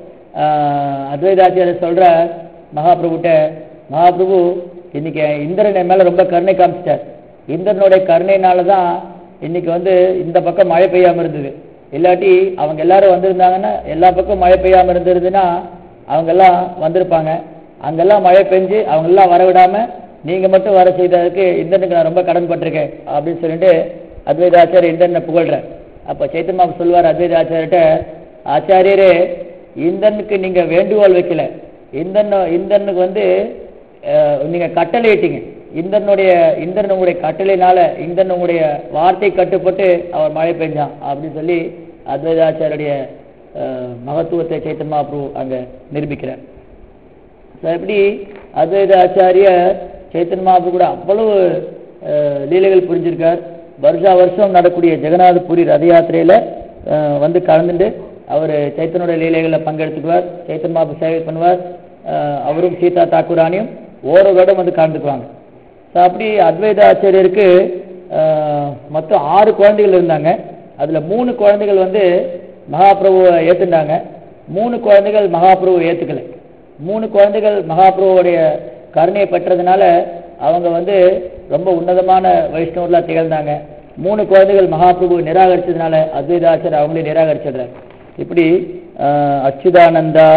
ஆஹ், அத்வைதாச்சாரியர் சொல்ற மகாபிரபுட்ட மகாபிரபு இன்னைக்கு இந்திரன் என் மேல ரொம்ப கருணை காமிச்சிட்டார் இந்திரனுடைய கருணையினால தான் இன்னைக்கு வந்து இந்த பக்கம் மழை பெய்யாம இருந்தது இல்லாட்டி அவங்க எல்லாரும் வந்திருந்தாங்கன்னா எல்லா பக்கம் மழை பெய்யாம இருந்திருந்துன்னா அவங்க எல்லாம் வந்திருப்பாங்க அங்கெல்லாம் மழை பெஞ்சு அவங்க எல்லாம் வர விடாம நீங்க மட்டும் வர செய்ததுக்கு இந்திரனுக்கு நான் ரொம்ப கடன் பட்டிருக்கேன் அப்படின்னு சொல்லிட்டு அத்வைதாச்சாரியர் இந்திரனை புகழ்றார் அப்ப சைத்தன்யா சொல்வார் அத்வைதாச்சாரிட்ட ஆச்சாரியரே இந்திரனுக்கு நீங்க வேண்டுகோள் வைக்கல இந்திரன் இந்திரனுக்கு வந்து அஹ், நீங்க கட்டளை இட்டீங்க இந்திரனுடைய இந்திரன் உங்களுடைய கட்டளையினால இந்திரன் உங்களுடைய வார்த்தை கட்டுப்பட்டு அவர் மழை பெஞ்சான் அப்படின்னு சொல்லி அத்வைதாச்சாரியருடைய அஹ், மகத்துவத்தை சைத்தன்ய மகாபிரபு அங்க நிரூபிக்கிறார் So, எப்படி அத்வைத ஆச்சாரியர் சைத்தன்ய மகாபு கூட அவ்வளவு அஹ், லீலைகள் புரிஞ்சிருக்கார் வருஷா வருஷம் நடக்கூடிய ஜெகநாத புரி ரத யாத்திரையில அஹ், வந்து கலந்துட்டு அவர் சைத்தனுடைய லீலைகளில் பங்கெடுத்துக்குவார் சைத்தன்ய மகாபு சேவை பண்ணுவார் அஹ், அவரும் சீதா தாக்கூரானையும் ஓரோ வருடம் வந்து கலந்துக்குவாங்க ஸோ அப்படி அத்வைத ஆச்சாரியருக்கு அஹ், மொத்தம் ஆறு குழந்தைகள் இருந்தாங்க அதுல மூணு குழந்தைகள் வந்து மகாபிரபுவை ஏத்துட்டாங்க மூணு குழந்தைகள் மகாபிரபுவை ஏத்துக்கலை மூணு குழந்தைகள் மகாபிரபுவோடைய கருணையை பெற்றதுனால அவங்க வந்து ரொம்ப உன்னதமான வைஷ்ணவர்களா திகழ்ந்தாங்க மூணு குழந்தைகள் மகாபிரபு நிராகரிச்சதுனால அத்வைதாச்சர் அவங்களே நிராகரிச்சிடுறாரு இப்படி அஹ், அச்சுதானந்தா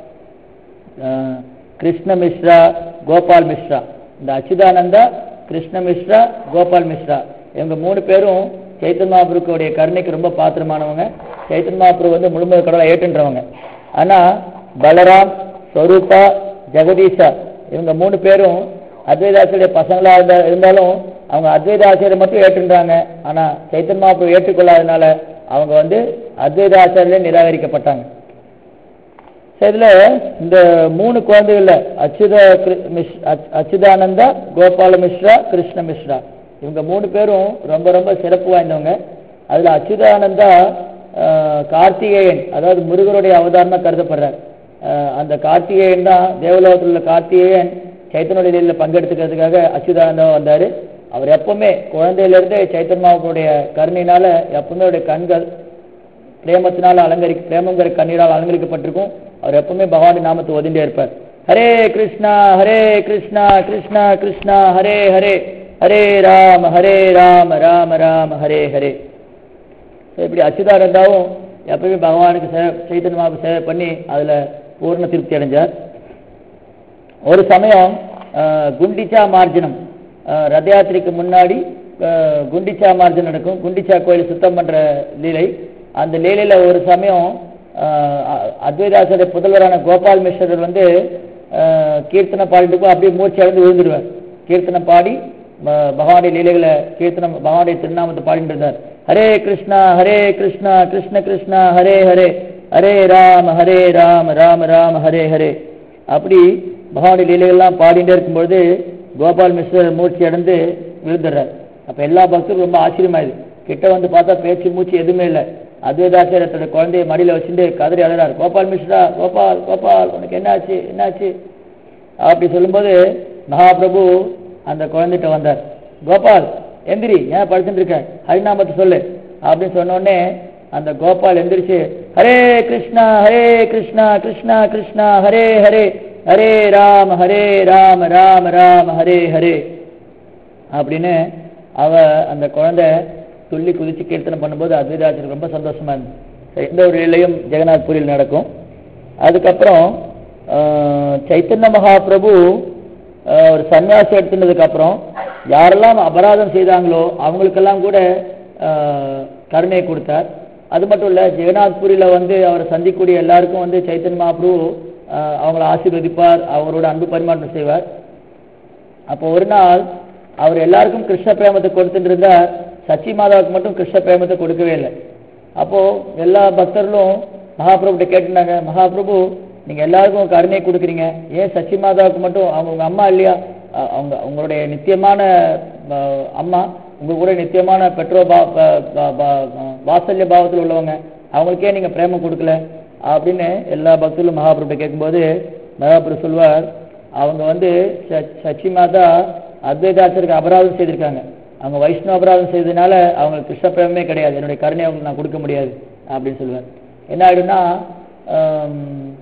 அஹ், கிருஷ்ண மிஸ்ரா கோபால் மிஸ்ரா இந்த அச்சுதானந்தா கிருஷ்ண மிஸ்ரா கோபால் மிஸ்ரா இவங்க மூணு பேரும் சைத்தன் மகாபுருக்குடைய கருணைக்கு ரொம்ப பாத்திரமானவங்க சைத்தன் மகாபுரு வந்து முழுமுதல் கடவுளை ஏற்றுன்றவங்க ஆனா பலராம் ஸ்வரூபா ஜெகதீஷா இவங்க மூணு பேரும் அத்வைதாசிரிய பசங்களா இருந்தா இருந்தாலும் அவங்க அத்வைதாசிரியரை மட்டும் ஏற்றுன்றாங்க ஆனா சைத்தன் மகாபுரு ஏற்றுக்கொள்ளாதனால அவங்க வந்து அத்வைதாச்சாரியிலே நிராகரிக்கப்பட்டாங்க So, இதுல இந்த மூணு குழந்தைகள்ல அச்சுத கிரு- மிஸ்- அச்- அச்சுதானந்தா கோபால மிஸ்ரா கிருஷ்ண மிஸ்ரா இவங்க மூணு பேரும் ரொம்ப ரொம்ப சிறப்பு வாய்ந்தவங்க அதுல அச்சுதானந்தா ஆஹ், கார்த்திகேயன் அதாவது முருகருடைய அவதாரமா கருதப்படுறார் ஆஹ், அந்த கார்த்திகேயன் தான் தேவலோகத்தில் உள்ள கார்த்திகேயன் சைத்தனுடைய லீலையில பங்கெடுத்துக்கிறதுக்காக அச்சுதானந்தா வந்தாரு அவர் எப்பவுமே குழந்தையிலிருந்தே சைத்தன்மாவுடைய கருணையினால எப்பவுமே அவருடைய கண்கள் பிரேமத்தினால அலங்கரி பிரேமங்கிற கண்ணீரால் அலங்கரிக்கப்பட்டிருக்கும் அவர் எப்பவுமே பகவான் நாமத்தை ஒதிண்டே இருப்பார் ஹரே கிருஷ்ணா ஹரே கிருஷ்ணா கிருஷ்ணா கிருஷ்ணா ஹரே ஹரே ஹரே ராம ஹரே ராம ராம ராம ஹரே ஹரே So, இப்படி அச்சுதானந்தாவும் எப்பவுமே பகவானுக்கு சேவை சைத்தன்யமாக சேவை பண்ணி அதுல பூர்ண திருப்தி அடைஞ்சார் ஒரு சமயம் அஹ், குண்டிச்சா மார்ஜனம் அஹ், ரத யாத்திரைக்கு முன்னாடி அஹ், குண்டிச்சா மார்ஜனம் நடக்கும் குண்டிச்சா கோயில் சுத்தம் பண்ற லீலை அந்த லீலையில ஒரு சமயம் அஹ், அ- அத்வைதாசருடைய புதல்வரான கோபால் மிஸ்ரர் வந்து அஹ், கீர்த்தனை பாடிட்டு போய் அப்படியே மூச்சு அடைந்து விழுந்துடுவார் கீர்த்தனை பாடி ப- பகவானுடைய லீலைகளை கீர்த்தனம் பகவானுடைய திருநாமத்தை பாடிட்டு இருந்தார் ஹரே கிருஷ்ணா ஹரே கிருஷ்ணா கிருஷ்ண கிருஷ்ணா ஹரே ஹரே ஹரே ராம ஹரே ராம ராம ராம ஹரே ஹரே அப்படி பகவானுடைய லீலைகள்லாம் பாடிட்டே இருக்கும்பொழுது கோபால் மிஸ்ரர் மூச்சு அடைந்து விழுந்துடுறார் அப்ப எல்லா பக்தரும் ரொம்ப ஆச்சரியமாயுது கிட்ட வந்து பார்த்தா பேச்சு மூச்சு எதுவுமே இல்லை அத்வைதாச்சாரியர் தன்னோட குழந்தைய மடியில வச்சுட்டு கதறி அழுறார் கோபால் மிஸ்ரா கோபால் கோபால் உனக்கு என்னாச்சு என்னாச்சு அப்படி சொல்லும்போது மகாபிரபு அந்த குழந்தைகிட்ட வந்தார் கோபால் எந்திரி ஏன் படுத்துட்டு இருக்க ஹரிநாமத்தை சொல்லு அப்படின்னு சொன்ன உடனே அந்த கோபால் எந்திரிச்சு ஹரே கிருஷ்ணா ஹரே கிருஷ்ணா கிருஷ்ணா கிருஷ்ணா ஹரே ஹரே ஹரே ராம ஹரே ராம ராம ராம ஹரே ஹரே அப்படின்னு அவ அந்த குழந்தை துள்ளி குதிச்சு கீர்த்தனம் பண்ணும்போது அத்வைதாச்சருக்கு ரொம்ப சந்தோஷமா இருந்துச்சு எந்த ஒரு நிலையும் ஜெகநாத் பூரியில் நடக்கும் அதுக்கப்புறம் ஆஹ், சைத்தன்ய மகாபிரபு ஆஹ், ஒரு சன்னியாசம் எடுத்துனதுக்கு அப்புறம் யாரெல்லாம் அபராதம் செய்தாங்களோ அவங்களுக்கெல்லாம் கூட ஆஹ், கருணை கொடுத்தார் அது மட்டும் இல்ல ஜெகநாத்பூரியில வந்து அவரை சந்திக்கக்கூடிய எல்லாருக்கும் வந்து சைத்தன்ய மகாபிரபு ஆஹ், அவங்கள ஆசீர்வதிப்பார் அவரோட அன்பு பரிமாற்றம் செய்வார் அப்போ ஒரு நாள் அவர் எல்லாருக்கும் கிருஷ்ண பிரேமத்தை கொடுத்துட்டு இருந்தார் சச்சி மாதாவுக்கு மட்டும் கிருஷ்ண பிரேமத்தை கொடுக்கவே இல்லை அப்போ எல்லா பக்தர்களும் மகாபிரபுட்ட கேட்டுனாங்க மகாபிரபு நீங்க எல்லாருக்கும் கருணை கொடுக்குறீங்க ஏன் சச்சி மாதாவுக்கு மட்டும் அவங்க உங்க அம்மா இல்லையா அ- அவங்க உங்களுடைய நித்தியமான அஹ், அம்மா உங்க கூட நித்தியமான பெற்றோ பா பா- பா- பா- வாத்சல்ய பாவத்தில் உள்ளவங்க அவங்களுக்கே நீங்க பிரேமம் கொடுக்கல அப்படின்னு எல்லா பக்தர்களும் மகாபிரபுட்ட கேட்கும்போது மகாபிரபு சொல்வார் அவங்க வந்து ச- சச்சி மாதா அத்வைதாச்சருக்கு அபராதம் செய்திருக்காங்க அவங்க வைஷ்ணவ அபராதம் செய்ததுனால அவங்களுக்கு கிருஷ்ண பிரேமே கிடையாது என்னுடைய கருணையை அவங்களுக்கு நான் கொடுக்க முடியாது அப்படின்னு சொல்லுவேன் என்ன ஆயிடும்னா ஆம்,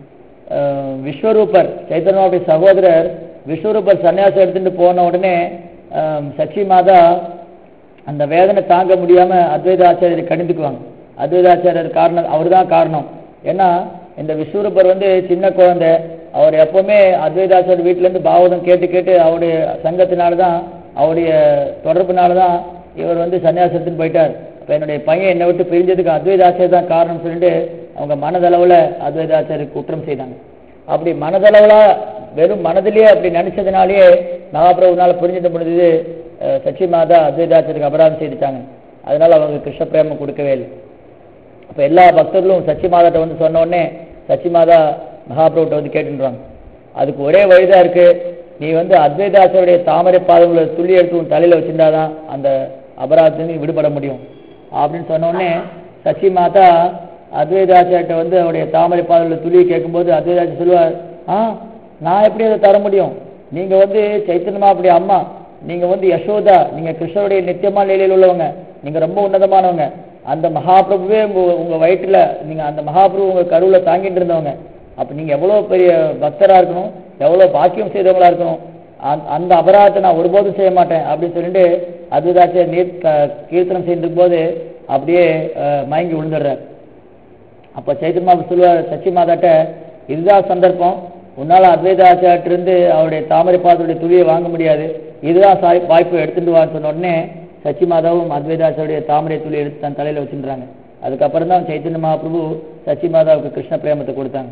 ஆம், விஸ்வரூபர் சைத்தன்யாவுடைய சகோதரர் விஸ்வரூபர் சன்னியாசம் எடுத்துட்டு போன உடனே ஆம், சச்சி மாதா அந்த வேதனை தாங்க முடியாம அத்வைத ஆச்சாரியரை கடிந்துக்குவாங்க அத்வைத ஆச்சாரியர் காரணம் அவர்தான் காரணம் ஏன்னா இந்த விஸ்வரூபர் வந்து சின்ன குழந்தை அவர் எப்பவுமே அத்வைதாச்சாரியர் வீட்டுல இருந்து பாவதம் கேட்டு கேட்டு அவருடைய சங்கத்தினால தான் அவருடைய தொடர்புனால தான் இவர் வந்து சன்னியாசத்துன்னு போயிட்டார் அப்ப என்னுடைய பையன் என்னை விட்டு பிரிஞ்சதுக்கு அத்வைதாச்சாரியர் தான் காரணம் சொல்லிட்டு அவங்க மனதளவுல அத்வைதாச்சாரியர் குற்றம் செய்தாங்க அப்படி மனதளவுல வெறும் மனதிலேயே அப்படி நினைச்சதுனாலேயே மகாபிரபுனால புரிஞ்சுக்க முடிஞ்சது அஹ், சச்சி மாதா அத்வைதாச்சருக்கு அபராதம் செய்துட்டாங்க அதனால அவங்க கிருஷ்ண பிரேமம் கொடுக்கவே இல்லை அப்ப எல்லா பக்தர்களும் சச்சி மாதாட்ட வந்து சொன்ன உடனே சச்சி மாதா மகாபிரபுட்ட வந்து கேட்டுன்றாங்க அதுக்கு ஒரே வழிதான் இருக்கு நீ வந்து அத்வைதாசருடைய தாமரை பாதங்களை துள்ளி எடுத்து உன் தலையில வச்சிருந்தாதான் அந்த அபராதத்துக்கு நீ விடுபட முடியும் அப்படின்னு சொன்ன உடனே சச்சி மாதா அத்வைதாச்சார்ட்ட வந்து அவருடைய தாமரை பாதங்களை துள்ளி கேட்கும்போது அத்வைதாச்சார் சொல்லுவார் ஆ நான் எப்படி அதை தர முடியும் நீங்க வந்து சைத்தன்யமா அப்படி அம்மா நீங்க வந்து யசோதா நீங்க கிருஷ்ணருடைய நித்தியமான நிலையில் உள்ளவங்க நீங்க ரொம்ப உன்னதமானவங்க அந்த மகாபிரபுவே உங்க உங்க வயிற்றுல நீங்க அந்த மகாபிரபு உங்க கருவுல தாங்கிட்டு இருந்தவங்க அப்ப நீங்க எவ்வளவு பெரிய பக்தரா இருக்கணும் எவ்வளவு பாக்கியம் செய்தவங்களா இருக்கணும் அந்த- அந்த அபராதத்தை நான் ஒருபோதும் செய்ய மாட்டேன் அப்படின்னு சொல்லிட்டு அத்வைதாச்சார் நீர் க- கீர்த்தனம் செய்யும் போது அப்படியே அஹ், மயங்கி விழுந்துடுறார் அப்ப சைத்தன்யா சொல்லுவார் சச்சி மாதாட்ட இதுதான் சந்தர்ப்பம் உன்னால அத்வைதாச்சாரிட்ட இருந்து அவருடைய தாமரை பாதத்துடைய துளியை வாங்க முடியாது இதுதான் சாய்- வாய்ப்பு எடுத்துட்டு வான்னு சொன்ன உடனே சச்சி மாதாவும் அத்வைதாச்சாருடைய தாமரை துளி எடுத்து தன் தலையில வச்சுன்றாங்க அதுக்கப்புறம் தான் சைத்தன்ய மகாபிரபு சச்சி மாதாவுக்கு கிருஷ்ண பிரேமத்தை கொடுத்தாங்க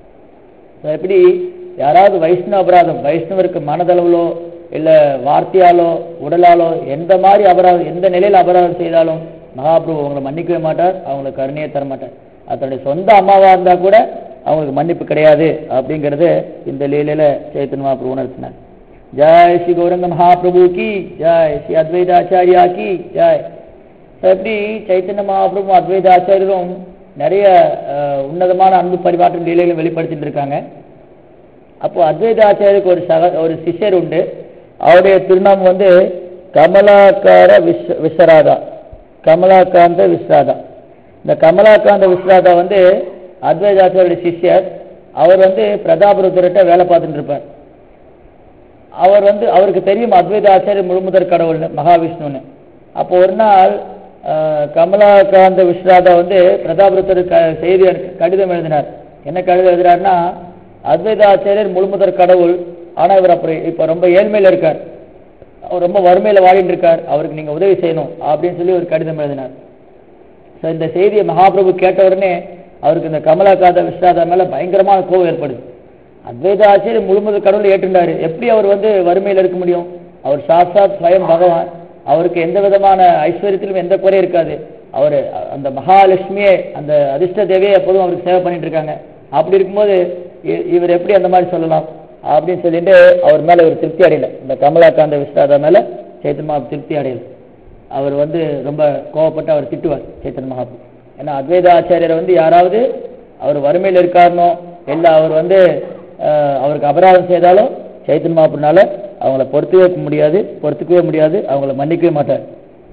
So, எப்படி யாராவது வைஷ்ணவ அபராதம் வைஷ்ணவருக்கு மனதளவுலோ இல்ல வார்த்தையாலோ உடலாலோ எந்த மாதிரி அபராதம் எந்த நிலையில அபராதம் செய்தாலும் மகாபிரபு அவங்களை மன்னிக்கவே மாட்டார் அவங்களுக்கு கருணையே தர மாட்டார் அதனுடைய சொந்த அம்மாவா இருந்தா கூட அவங்களுக்கு மன்னிப்பு கிடையாது அப்படிங்கறது இந்த லீலையில சைத்தன்ய மகாபிரபு உணர்த்தினார் ஜெய் ஸ்ரீ கௌரங்க மகாபிரபு கி ஜெய் ஸ்ரீ அத்வைதாச்சாரியா கி ஜெய் So, எப்படி சைத்தன்ய மகாபிரபு அத்வைத ஆச்சாரியரும் நிறைய அஹ், உன்னதமான அன்பு பரிமாற்றம் லீலைகளை வெளிப்படுத்திட்டு இருக்காங்க அப்போ அத்வைத ஆச்சாரியருக்கு ஒரு சக ஒரு சிஷ்யர் உண்டு அவருடைய திருநாமம் வந்து கமலாக்கார விஸ் விஸ்வராதா கமலாகாந்த விஸ்வராதா இந்த கமலாகாந்த விஸ்வராதா வந்து அத்வைத ஆச்சாரியோட சிஷ்யர் அவர் வந்து பிரதாபருத்தர்கிட்ட வேலை பார்த்துட்டு இருப்பார் அவர் வந்து அவருக்கு தெரியும் அத்வைத ஆச்சாரியர் முழுமுதற் கடவுள்னு மகாவிஷ்ணுன்னு அப்போ ஒரு நாள் அஹ், கமலாகாந்த விஸ்வராதா வந்து பிரதாபருத்தர் க செய்தி அனுப்பி- கடிதம் எழுதினார் என்ன கடிதம் எழுதினார்னா அத்வைத ஆச்சாரியர் முழுமுதற் கடவுள் ஆனா இவர் அப்புறம் இப்ப ரொம்ப ஏழ்மையில இருக்கார் அவர் ரொம்ப வறுமையில வாடிட்டு இருக்கார் அவருக்கு நீங்க உதவி செய்யணும் அப்படின்னு சொல்லி ஒரு கடிதம் எழுதினார் So, இந்த செய்தியை மகாபிரபு கேட்ட உடனே அவருக்கு இந்த கமலாகாத விஸ்வராதா மேல பயங்கரமான கோபம் ஏற்படுது அத்வைத ஆச்சாரியர் முழுமுதல் கடவுளை ஏற்றுண்டாரு எப்படி அவர் வந்து வறுமையில இருக்க முடியும் அவர் சாட்சாத் ஸ்வயம் பகவான் அவருக்கு எந்த விதமான ஐஸ்வர்யத்திலும் எந்த குறை இருக்காது அவர் அந்த மகாலட்சுமியே அந்த அதிர்ஷ்ட தேவியே எப்போதும் அவருக்கு சேவை பண்ணிட்டு இருக்காங்க அப்படி இருக்கும்போது இ- இவர் எப்படி அந்த மாதிரி சொல்லலாம் அப்படின்னு சொல்லிட்டு அவர் மேல ஒரு திருப்தி அடையல இந்த கமலாகாந்த விஸ்வராதா மேல சைத்தன்மா திருப்தி அடையல அவர் வந்து ரொம்ப கோவப்பட்டு அவர் திட்டுவார் சேத்தன் மகாபு ஏன்னா அத்வைத ஆச்சாரியரை வந்து யாராவது அவர் வறுமையில் இருக்காருனோ இல்லை அவர் வந்து அஹ், அவருக்கு அபராதம் செய்தாலும் சைத்தன் மகாபுனால அவங்கள பொறுத்துக்கவே முடியாது பொறுத்துக்கவே முடியாது அவங்கள மன்னிக்கவே மாட்டார்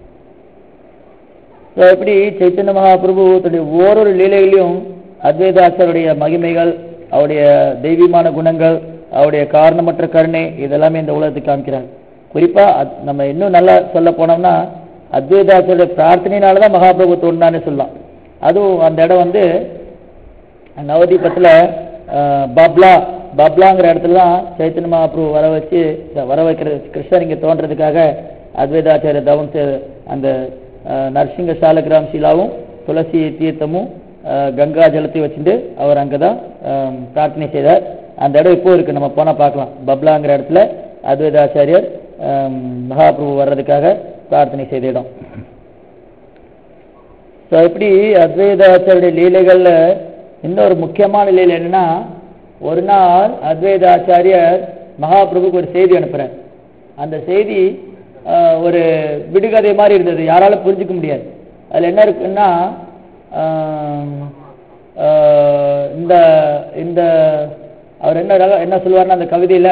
So, எப்படி சைத்தன்ய மகாபிரபு தன்னுடைய ஓரொரு லீலைகளையும் அத்வைதாசருடைய மகிமைகள் அவருடைய தெய்வீகமான குணங்கள் அவருடைய காரணமற்ற கருணை இதெல்லாமே இந்த உலகத்துக்கு காமிக்கிறார் குறிப்பா அத்- நம்ம இன்னும் நல்லா சொல்ல போனோம்னா அத்வைதாச்சாரிய பிரார்த்தனையினால தான் மகாபிரபு தோன்றான்னு சொல்லலாம் அதுவும் அந்த இடம் வந்து நவதீபத்துல அஹ், பப்லா பப்லாங்கிற இடத்துல தான் சைத்தன்ய மகாபிரபு வர வச்சு இந்த வர வைக்கிற கிருஷ்ணர் இங்க தோன்றதுக்காக அத்வைதாச்சாரிய தவம் செ- அந்த அஹ், நரசிங்க சாலகிராம் சீலாவும் துளசி தீர்த்தமும் அஹ், கங்கா ஜலத்தையும் வச்சுட்டு அவர் அங்கதான் அஹ், பிரார்த்தனை செய்தார் அந்த இடம் இப்போ இருக்கு நம்ம போனா பார்க்கலாம் பப்லாங்கிற இடத்துல அத்வைதாச்சாரியர் அஹ், மகாபிரபு வர்றதுக்காக பிரார்த்தனை செய்த இடம் ஸோ இப்படி அத்வைதாச்சாரிய லீலைகள்ல இன்னொரு முக்கியமான லீலை என்னன்னா ஒரு நாள் அத்வைதாச்சாரியர் மகாபிரபுக்கு ஒரு செய்தி அனுப்புறார் அந்த செய்தி ஆஹ், ஒரு விடுகதை மாதிரி இருந்தது யாராலும் புரிஞ்சுக்க முடியாது அதுல என்ன இருக்குன்னா ஆஹ், ஆஹ், இந்த இந்த அவர் என்ன ரக- என்ன சொல்லுவாருன்னா அந்த கவிதையில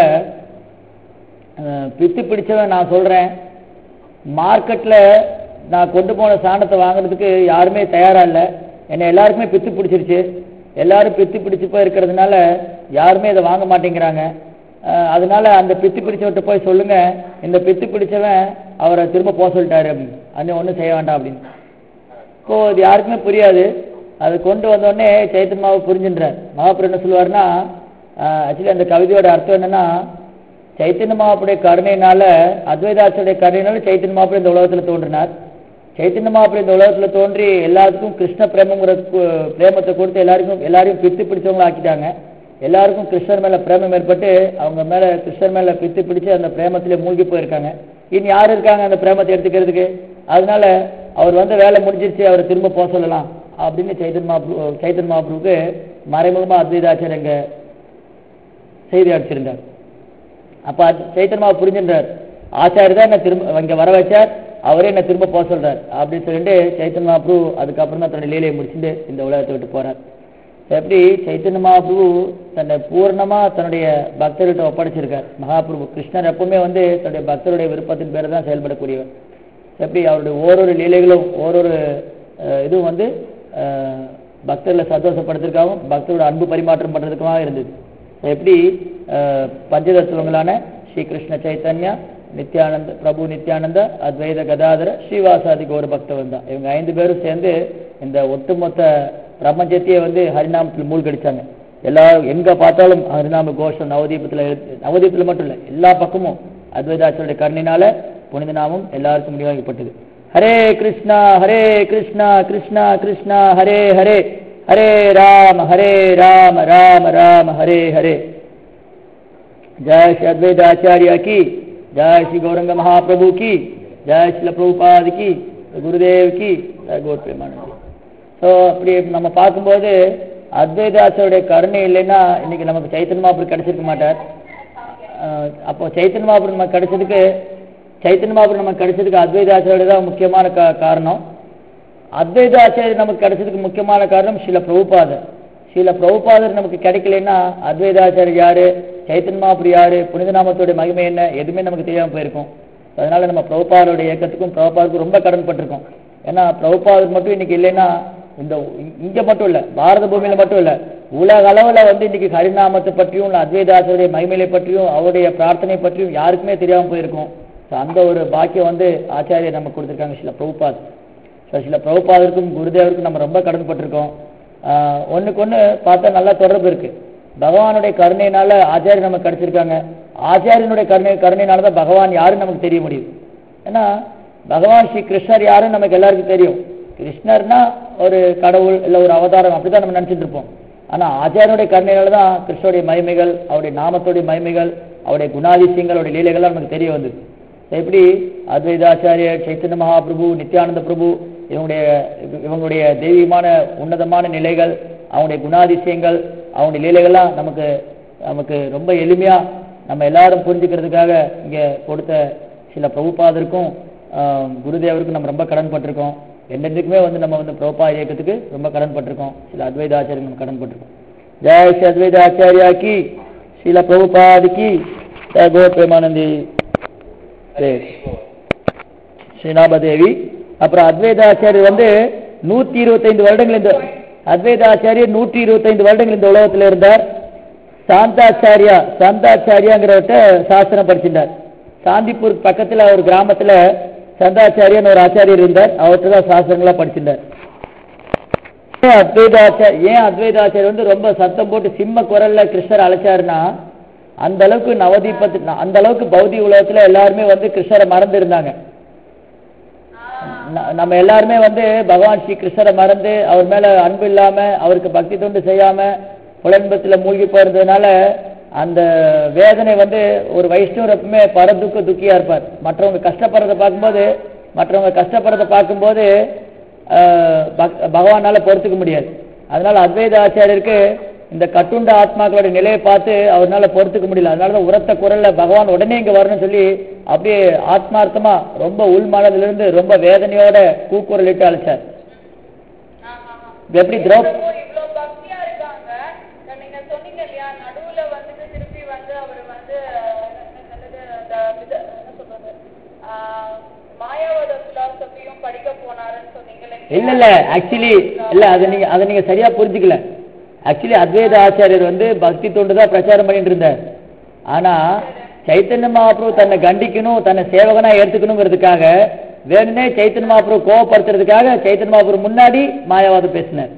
ஆஹ், பித்து பிடிச்சவன் நான் சொல்றேன் மார்க்கெட்ல நான் கொண்டு போன சாணத்தை வாங்குறதுக்கு யாருமே தயாரா இல்லை என்னை எல்லாருக்குமே பித்து பிடிச்சிருச்சு எல்லாரும் பித்து பிடிச்சு போய் இருக்கிறதுனால யாருமே இதை வாங்க மாட்டேங்கிறாங்க அஹ் அதனால அந்த பித்து பிடிச்சவர்கிட்ட போய் சொல்லுங்க இந்த பித்து பிடிச்சவன் அவரை திரும்ப போக சொல்லிட்டாரு அப்படின்னு அண்ணன் ஒன்றும் செய்ய வேண்டாம் அப்படின்னு இப்போ இது யாருக்குமே புரியாது அது கொண்டு வந்த உடனே சைத்தன் மாவு புரிஞ்சுன்றார் மகாபுரம் என்ன சொல்லுவாருன்னா ஆக்சுவலி அந்த கவிதையோட அர்த்தம் என்னன்னா சைத்தன்ய மகாப்புடைய கருணையினால அத்வைதாசருடைய கருணையினால சைத்தன்ய மகாபுரம் இந்த உலகத்துல தோன்றினார் சைத்தன்ய மகாபுரம் இந்த உலகத்துல தோன்றி எல்லாத்துக்கும் கிருஷ்ண பிரேமங்கிற கு- பிரேமத்தை கொடுத்து எல்லாருக்கும் எல்லாரையும் பித்து பிடிச்சவங்கள ஆக்கிட்டாங்க எல்லாருக்கும் கிருஷ்ணர் மேல பிரேமம் ஏற்பட்டு அவங்க மேல கிருஷ்ணர் மேல பித்து பிடிச்சு அந்த பிரேமத்திலே மூழ்கி போயிருக்காங்க இனி யார் இருக்காங்க அந்த பிரேமத்தை எடுத்துக்கிறதுக்கு அதனால அவர் வந்து வேலை முடிஞ்சிருச்சு அவரை திரும்ப போக சொல்லலாம் அப்படின்னு சைத்தன் மகாபு சைத்தன் மகாபுருக்கு மறைமுகமா அத்வைதாச்சாரியங்க செய்தி அடிச்சிருந்தார் அப்ப அது சைத்தன் மகா புரிஞ்சின்றார் ஆச்சாரி தான் என்ன திரும்ப இங்க வர வச்சார் அவரே என்ன திரும்ப போக சொல்றார் அப்படின்னு சொல்லிட்டு சைத்தன்ய மகாபு அதுக்கப்புறம் தான் தன்னுடைய லீலையை முடிச்சுட்டு இந்த உலகத்தை விட்டு போறார் எப்படி சைத்தன்ய மகாபிரபு தன்னை பூர்ணமா தன்னுடைய பக்தர்கிட்ட ஒப்படைச்சிருக்கார் மகாபிரபு கிருஷ்ணர் எப்பவுமே வந்து தன்னுடைய பக்தருடைய விருப்பத்தின் பேரை தான் செயல்படக்கூடியவர் எப்படி அவருடைய ஓரொரு லீலைகளும் ஓரொரு அஹ், இதுவும் வந்து அஹ், பக்தர்களை சந்தோஷப்படுத்துறதுக்காகவும் பக்தரோட அன்பு பரிமாற்றம் பண்றதுக்காக இருந்தது எப்படி அஹ், பஞ்சதத்துவங்களான ஸ்ரீ கிருஷ்ண சைத்தன்யா நித்யானந்த பிரபு நித்யானந்த அத்வைத கதாதர ஸ்ரீவாசாதி கௌர பக்தவன் தான் இவங்க ஐந்து பேரும் சேர்ந்து இந்த ஒட்டுமொத்த பிரபஞ்சத்தையே வந்து ஹரிநாமத்தில் மூழ்கடிச்சாங்க எல்லா எங்க பார்த்தாலும் ஹரிநாம கோஷம் நவதீபத்துல எழு- நவதீபத்துல மட்டும் இல்ல எல்லா பக்கமும் அத்வைதாச்சருடைய கருணினால புனித நாமம் எல்லாருக்கும் விநியோகிக்கப்பட்டது ஹரே கிருஷ்ணா ஹரே கிருஷ்ணா கிருஷ்ணா கிருஷ்ணா ஹரே ஹரே ஹரே ராம ஹரே ராம ராம ராம ஹரே ஹரே जय श्री अद्वैत आचार्य की जय श्री गौरंग महाप्रभु की जय श्री प्रभुपाद की गुरुदेव की जय गौर प्रेमानंद ஸோ அப்படி நம்ம பார்க்கும்போது அத்வைதாசருடைய கருணை இல்லைன்னா இன்னைக்கு நமக்கு சைத்தன்ய மகாபுரம் கிடைச்சிருக்க மாட்டார் அஹ் அப்போ சைத்தன்ய மகாபுரம் நமக்கு கிடைச்சதுக்கு சைத்தன்ய மகாபுரம் நமக்கு கிடைச்சதுக்கு அத்வைதாசருடைய தான் முக்கியமான கா- காரணம் அத்வைதாச்சாரியர் நமக்கு கிடைச்சதுக்கு முக்கியமான காரணம் ஸ்ரீல பிரபுபாதர் ஸ்ரீல பிரபுபாதர் நமக்கு கிடைக்கலன்னா அத்வைதாச்சாரியர் யாரு சைத்தன்ய மகாபுரி யாரு புனித நாமத்தோட மகிமை என்ன எதுவுமே நமக்கு தெரியாம போயிருக்கும் அதனால நம்ம பிரபுபாதருடைய இயக்கத்துக்கும் பிரபுபாதருக்கும் ரொம்ப கடன்பட்டிருக்கோம் ஏன்னா பிரபுபாதர் மட்டும் இன்னைக்கு இல்லைன்னா இந்த இ- இங்க மட்டும் இல்ல பாரத பூமியில மட்டும் இல்ல உலக அளவுல வந்து இன்னைக்கு ஹரிநாமத்தை பற்றியும் இல்ல அத்வைதாசருடைய மகிமையை பற்றியும் அவருடைய பிரார்த்தனை பற்றியும் யாருக்குமே தெரியாம போயிருக்கும் So அந்த ஒரு பாக்கியம் வந்து ஆச்சாரியர் நமக்கு கொடுத்திருக்காங்க சில பிரபுபாத் ஸோ சில பிரபுபாதருக்கும் குருதேவருக்கும் நம்ம ரொம்ப கடன்பட்டிருக்கோம் ஆஹ் ஒண்ணுக்கு ஒண்ணு பார்த்தா நல்லா தொடர்பு இருக்கு பகவானுடைய கருணையினால ஆச்சாரியர் நமக்கு கிடைச்சிருக்காங்க ஆச்சாரியனுடைய கருணை கருணையினால தான் பகவான் யாருன்னு நமக்கு தெரிய முடியும் ஏன்னா பகவான் ஸ்ரீ கிருஷ்ணர் யாருன்னு நமக்கு எல்லாருக்கும் தெரியும் கிருஷ்ணர்னா ஒரு கடவுள் இல்ல ஒரு அவதாரம் அப்படிதான் நம்ம நினைச்சிட்டு இருப்போம் ஆனா ஆச்சாரியனுடைய கருணையினால தான் கிருஷ்ணருடைய மகிமைகள் அவருடைய நாமத்துடைய மகிமைகள் அவருடைய குணாதிசயங்கள் அவருடைய லீலைகள்லாம் நமக்கு தெரிய வந்தது எப்படி அத்வைதாச்சாரியர் சைத்தன்ய மகாபிரபு நித்யானந்த பிரபு இவங்களுடைய இவங்களுடைய தெய்வீகமான உன்னதமான நிலைகள் அவங்களுடைய குணாதிசயங்கள் அவங்களுடைய லீலைகள்லாம் நமக்கு நமக்கு ரொம்ப எளிமையா நம்ம எல்லாரும் புரிஞ்சுக்கிறதுக்காக இங்க கொடுத்த சில பிரபுபாதருக்கும் ஆஹ், குருதேவருக்கும் நம்ம ரொம்ப கடன்பட்டிருக்கோம் என்னென்றுக்குமே வந்து நம்ம வந்து பிரபுபா இயக்கத்துக்கு ரொம்ப கடன்பட்டிருக்கோம் சில அத்வைதாச்சாரியர் நம்ம கடன்பட்டிருக்கோம் ஜெய் ஸ்ரீ அத்வைதாச்சாரியா கி சில பிரபுபாதி கி ஜெய் கோ பிரேமானந்தி ஸ்ரீநாபதேவி அப்புறம் அத்வைதாச்சாரியர் வந்து நூத்தி இருபத்தைந்து வருடங்கள் இந்த அத்வைதாச்சாரியர் நூற்றி இருபத்தைந்து வருடங்கள் இந்த உலகத்துல இருந்தார் சாந்தாச்சாரியா சாந்தாச்சாரியாங்கிறவர்கிட்ட சாஸ்திரம் படிச்சிருந்தார் சாந்திப்பூர் பக்கத்துல ஒரு கிராமத்துல சந்தாச்சாரியன் ஒரு ஆச்சாரியர் இருந்தார் அவர்கிட்ட தான் சாஸ்திரங்களா படிச்சிருந்தார் ஏன் அத்வைதாச்சார் ஏன் அத்வைதாச்சாரியர் வந்து ரொம்ப சத்தம் போட்டு சிம்ம குரல்ல கிருஷ்ணர் அழைச்சாருன்னா அந்த அளவுக்கு நவதீபத்து அந்த அளவுக்கு பௌதிக உலகத்துல எல்லாருமே வந்து கிருஷ்ணரை மறந்து இருந்தாங்க ந- நம்ம எல்லாருமே வந்து பகவான் ஸ்ரீ கிருஷ்ணரை மறந்து அவர் மேல அன்பு இல்லாம அவருக்கு பக்தி தொண்டு செய்யாம புலன்பத்துல மூழ்கி போயிருந்ததுனால அந்த வேதனை வந்து ஒரு வைஷ்ணவர் எப்பவுமே பரதுக்க துக்கியா இருப்பார் மற்றவங்க கஷ்டப்படுறத பார்க்கும்போது மற்றவங்க கஷ்டப்படுறத பார்க்கும்போது ஆஹ், பக்- பகவானால பொறுத்துக்க முடியாது அதனால அத்வைத ஆச்சாரியருக்கு இந்த கட்டுண்ட ஆத்மாக்களோட நிலையை பார்த்து அவர்னால பொறுத்துக்க முடியல அதனால தான் உரத்த குரல்ல பகவான் உடனே இங்க வரணும்னு சொல்லி அப்படியே ஆத்மார்த்தமா ரொம்ப உள் மனதிலிருந்து ரொம்ப வேதனையோட கூக்குரலிட்டு அழைச்சார் இது எப்படி திரௌ இப்போ இவ்ளோ பக்தியா இருக்காங்க இப்ப நீங்க சொன்னீங்க இல்லையா நடுவுல வந்துட்டு திருப்பி வந்து அவர் வந்து என்ன சொல்றது அந்த இது- என்ன சொல்றது ஆஹ், மாயாவத பிலாசபியும் படிக்க போனாருன்னு சொன்னீங்களே இல்ல இல்ல ஆக்சுவலி இல்ல அதை நீங்க அதை நீங்க சரியா புரிஞ்சுக்கல ஆக்சுவலி அத்வைத ஆச்சாரியர் வந்து பக்தி தொண்டு தான் பிரச்சாரம் பண்ணிட்டு இருந்தார் ஆனா சைத்தன்ய மகாபிரபு தன்னை கண்டிக்கணும் தன்னை சேவகனா ஏத்துக்கணுங்கிறதுக்காக வேணும்னே சைத்தன்ய மகாபிரபு கோவப்படுத்துறதுக்காக சைத்தன்ய மகாபிரபு முன்னாடி மாயாவாதம் பேசினார்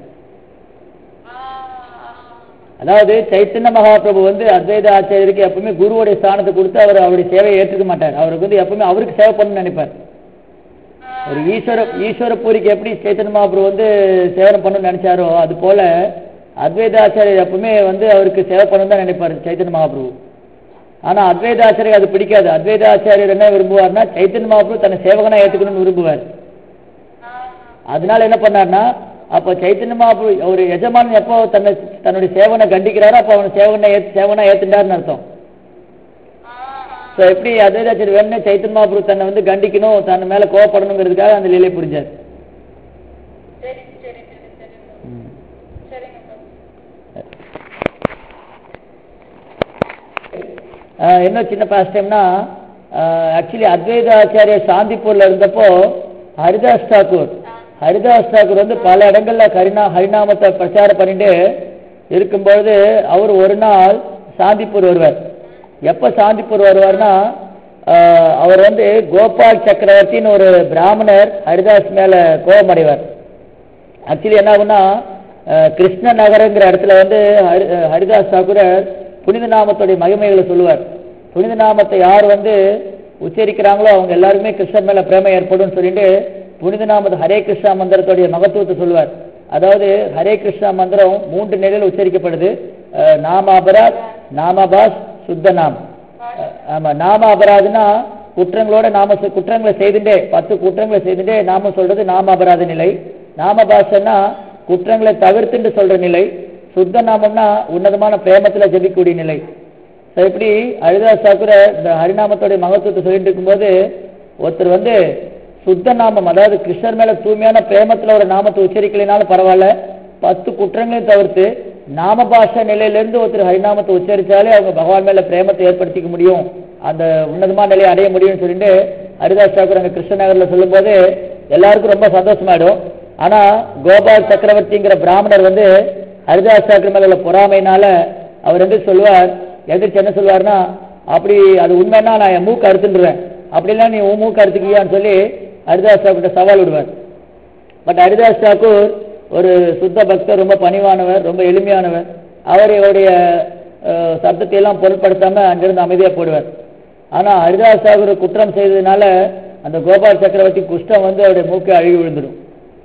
அதாவது சைத்தன்ய மகாபிரபு வந்து அத்வைத ஆச்சாரியருக்கு எப்பவுமே குருவுடைய ஸ்தானத்தை கொடுத்து அவர் அவருடைய சேவையை ஏற்றுக்க மாட்டார் அவருக்கு வந்து எப்பவுமே அவருக்கு சேவை பண்ணணும்னு நினைப்பார் ஒரு ஈஸ்வர ஈஸ்வர பூரிக்கு எப்படி சைத்தன்ய மகாபிரபு வந்து சேவனை பண்ணணும்னு நினைச்சாரோ அது போல அத்வைத ஆச்சாரியர் எப்பவுமே வந்து அவருக்கு சேவை பண்ணணும் தான் நினைப்பார் சைத்தன்ய மகாபிரபு ஆனா அத்வைத ஆச்சாரியர் அது பிடிக்காது அத்வைத ஆச்சாரியர் என்ன விரும்புவார்னா சைத்தன்ய மகாபிரபு தன்னை சேவகனா ஏத்துக்கணும்னு விரும்புவார் அதனால என்ன பண்ணார்னா அப்ப சைத்தன்ய மகாபிரபு ஒரு எஜமானன் எப்போ தன்னை தன்னுடைய சேவனை கண்டிக்கிறாரோ அப்ப அவன் சேவனை ஏத்து சேவனா ஏத்துட்டாருன்னு அர்த்தம் ஸோ எப்படி அத்வைதாச்சாரியர் வேணும்னே சைத்தன்ய மகாபிரபு தன்னை வந்து கண்டிக்கணும் தன் மேல கோவப்படணுங்கிறதுக்காக அந்த லீலை புரிஞ்சார் சரி சரி சரி சரி சரிங்க சார் ஆஹ் இன்னும் சின்ன பாஸ்ட் டைம்னா ஆக்சுவலி அத்வைத ஆச்சாரிய சாந்திப்பூர்ல இருந்தப்போ ஹரிதாஸ் தாக்கூர் ஹரிதாஸ் தாக்கூர் வந்து பல இடங்கள்ல ஹரிநா ஹரிநாமத்தை பிரச்சாரம் பண்ணிட்டு இருக்கும்பொழுது அவர் ஒரு நாள் சாந்திப்பூர் வருவார் எப்ப சாந்திப்பூர் வருவார்னா ஆஹ் அவர் வந்து கோபால் சக்கரவர்த்தின்னு ஒரு பிராமணர் ஹரிதாஸ் மேல கோபமடைவார் ஆக்சுவலி என்ன ஆகும்னா அஹ், கிருஷ்ண நகரங்கிற இடத்துல வந்து ஹரி- அஹ், ஹரிதாஸ் தாக்கூரர் புனித நாமத்துடைய மகிமைகளை சொல்லுவார் புனித நாமத்தை யார் வந்து உச்சரிக்கிறாங்களோ அவங்க எல்லாருமே கிருஷ்ணர் மேல பிரேமம் ஏற்படும் சொல்லிட்டு புனித நாமத்தை ஹரே கிருஷ்ணா மந்திரத்துடைய மகத்துவத்தை சொல்லுவார் அதாவது ஹரே கிருஷ்ணா மந்திரம் மூன்று நிலையில் உச்சரிக்கப்படுது அஹ், நாம அபராத் நாமபாஸ் சுத்த நாம் அஹ், ஆமா நாம அபராதுனா குற்றங்களோட நாம செ- குற்றங்களை செய்துட்டே பத்து குற்றங்களை செய்துட்டே நாம சொல்றது நாம அபராத நிலை நாம பாஷன்னா குற்றங்களை தவிர்த்துட்டு சொல்ற நிலை சுத்த நாமம்னா உன்னதமான பிரேமத்துல ஜெபிக்கக்கூடிய நிலை So, இப்படி ஹரிதாஸ் தாக்குர இந்த ஹரிநாமத்தோடைய மகத்துவத்தை சொல்லிட்டு இருக்கும்போது ஒருத்தர் வந்து சுத்த நாமம் அதாவது கிருஷ்ணர் மேல தூய்மையான பிரேமத்துல ஒரு நாமத்தை உச்சரிக்கலைனாலும் பரவாயில்ல பத்து குற்றங்களையும் தவிர்த்து நாம பாஷ நிலையிலிருந்து ஒருத்தர் ஹரிநாமத்தை உச்சரிச்சாலே அவங்க பகவான் மேல பிரேமத்தை ஏற்படுத்திக்க முடியும் அந்த உன்னதமான நிலையை அடைய முடியும்னு சொல்லிட்டு ஹரிதாஸ் தாக்கூர் அங்க கிருஷ்ணநகர்ல சொல்லும்போது எல்லாருக்கும் ரொம்ப சந்தோஷமாயிடும் ஆனா கோபால் சக்கரவர்த்திங்கிற பிராமணர் வந்து ஹரிதாஸ் தாக்கூர் மேல உள்ள பொறாமைனால அவர் வந்து சொல்லுவார் எதிர்த்து என்ன சொல்லுவார்னா அப்படி அது உண்மைன்னா நான் என் மூக்கு அறுத்துடுவேன் அப்படிலாம் நீ உன் மூக்கு அறுத்துக்கியான்னு சொல்லி ஹரிதாஸ் தாக்கூர்கிட்ட சவால் விடுவார் பட் ஹரிதாஸ் தாக்கூர் ஒரு சுத்த பக்தர் ரொம்ப பணிவானவர் ரொம்ப எளிமையானவர் அவர் இவருடைய அஹ், சப்தத்தை எல்லாம் பொருட்படுத்தாம அங்கிருந்து அமைதியா போடுவார் ஆனா ஹரிதாஸ் தாக்கூர் குற்றம் செய்ததுனால அந்த கோபால் சக்கரவர்த்தி குஷ்டம் வந்து அவருடைய மூக்கை அழுகி விழுந்துடும்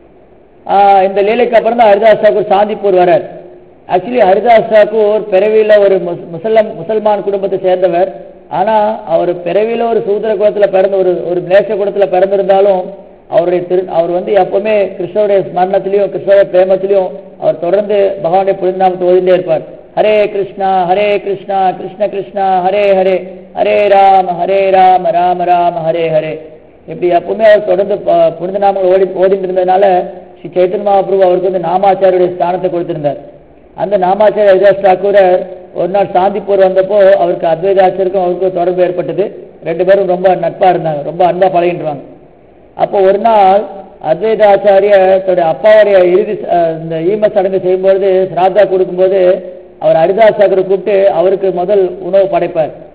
ஆஹ் இந்த லீலைக்கு அப்புறம் தான் ஹரிதாஸ் தாக்கூர் சாந்திப்பூர் வரார் ஆக்சுவலி ஹரிதாஸ் தாக்கூர் பிறவியில ஒரு முஸ்- முசல்லம் முசல்மான் குடும்பத்தை சேர்ந்தவர் ஆனா அவர் பிறவியில ஒரு சூத்திர குலத்துல பிறந்த ஒரு ஒரு மேஷ குலத்துல பிறந்திருந்தாலும் அவருடைய திரு அவர் வந்து எப்பவுமே கிருஷ்ணருடைய ஸ்மரணத்திலையும் கிருஷ்ணருடைய பிரேமத்திலையும் அவர் தொடர்ந்து பகவானுடைய புரிந்தாமத்தை ஓதிட்டே இருப்பார் ஹரே கிருஷ்ணா ஹரே கிருஷ்ணா கிருஷ்ண கிருஷ்ணா ஹரே ஹரே ஹரே ராம ஹரே ராம ராம ராம ஹரே ஹரே இப்படி எப்பவுமே அவர் தொடர்ந்து ப- புனித நாமங்கள் ஓடி ஓடிட்டு இருந்ததுனால ஸ்ரீ சைத்தன்ய மகாபிரபு அவருக்கு வந்து நாமாச்சாரியுடைய ஸ்தானத்தை கொடுத்திருந்தார் அந்த நாமாச்சாரிய ஹரிதாஸ் தாக்கூரர் ஒரு நாள் சாந்திப்பூர் வந்தப்போ அவருக்கு அத்வைதாச்சருக்கும் அவருக்கும் தொடர்பு ஏற்பட்டது ரெண்டு பேரும் ரொம்ப நட்பா இருந்தாங்க ரொம்ப அன்பா பழகின்றாங்க அப்போ ஒரு நாள் அத்வைதாச்சாரிய தன்னுடைய அப்பாவுடைய இறுதி ச- அஹ் இந்த ஈம சடங்கு செய்யும்பொழுது சிராதா கொடுக்கும்போது அவர் ஹரிதாஸ் தாக்கூரை கூப்பிட்டு அவருக்கு முதல் உணவு படைப்பார்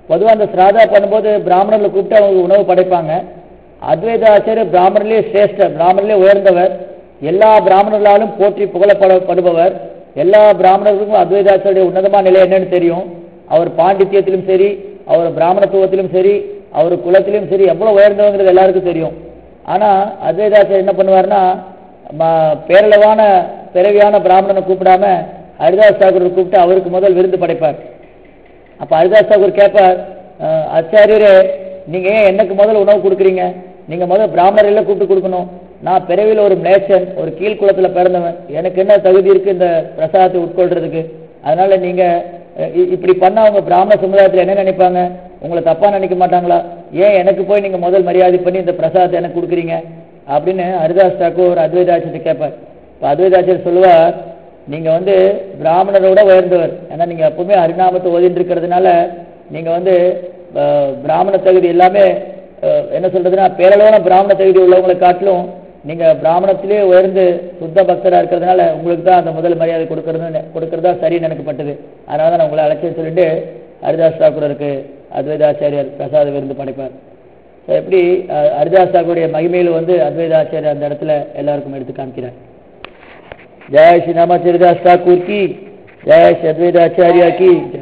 பொதுவாக அந்த ஸ்ராதா பண்ணும்போது பிராமணர்களை கூப்பிட்டு அவங்க உணவு படைப்பாங்க அத்வைத ஆச்சாரியர் பிராமணர்லேயே சிரேஷ்டர் பிராமணர்லேயே உயர்ந்தவர் எல்லா பிராமணர்களாலும் போற்றி புகழப்படப்படுபவர் எல்லா பிராமணர்களுக்கும் அத்வைதாச்சாரிய உன்னதமான நிலை என்னன்னு தெரியும் அவர் பாண்டித்யத்திலும் சரி அவர் பிராமணத்துவத்திலும் சரி அவர் குலத்திலும் சரி எவ்வளவு உயர்ந்தவங்கிறது எல்லாருக்கும் தெரியும் ஆனா அத்வைதாச்சாரியர் என்ன பண்ணுவார்னா ம- பேரளவான பிறவியான பிராமணனை கூப்பிடாம ஹரிதாஸ் தாக்கூர் கூப்பிட்டு அவருக்கு முதல் விருந்து படைப்பார் அப்ப ஹரிதாஸ் தாக்கூர் கேட்பார் "அஹ், ஆச்சாரியரே நீங்க ஏன் எனக்கு முதல்ல உணவு கொடுக்குறீங்க நீங்க முதல் பிராமணர்களை கூப்பிட்டு கொடுக்கணும் நான் பிறவியில் ஒரு மேஷன் ஒரு கீழ்குளத்துல பிறந்தவன் எனக்கு என்ன தகுதி இருக்கு இந்த பிரசாதத்தை உட்கொள்றதுக்கு அதனால நீங்க அஹ், இ- இப்படி பண்ண அவங்க பிராமண சமுதாயத்துல என்ன நினைப்பாங்க உங்களை தப்பா நினைக்க மாட்டாங்களா ஏன் எனக்கு போய் நீங்க முதல் மரியாதை பண்ணி இந்த பிரசாதத்தை எனக்கு கொடுக்குறீங்க அப்படின்னு ஹரிதாஸ் தாக்கூர் அத்வைதாச்சத்தை கேட்பார் இப்போ அத்வைதாச்சர் சொல்லுவார் நீங்க வந்து பிராமணரோட உயர்ந்தவர் ஏன்னா நீங்க எப்பவுமே ஹரிநாமத்தை ஓதிட்டு இருக்கிறதுனால நீங்க வந்து அஹ், பிராமண தகுதி எல்லாமே அஹ், என்ன சொல்றதுன்னா பேரளவான பிராமண தகுதி உள்ளவங்களை காட்டிலும் நீங்க பிராமணத்திலே உயர்ந்து சுத்த பக்தரா இருக்கிறதுனால உங்களுக்கு தான் அந்த முதல் மரியாதை கொடுக்கறது கொடுக்கறதா சரின்னு நினைக்கப்பட்டது அதனால தான் நான் உங்களை அழைச்சேன்னு சொல்லிட்டு ஹரிதாஸ் தாக்கூருக்கு அத்வைதாச்சாரியர் பிரசாத விருந்து படைப்பார் ஸோ எப்படி அஹ், ஹரிதாஸ் தாக்கூருடைய மகிமையில் வந்து அத்வைதாச்சாரியர் அந்த இடத்துல எல்லாருக்கும் எடுத்து காமிக்கிறார் जय श्री रामाचार्यदास ठाकुर की जय श्री अद्वैताचार्य की जय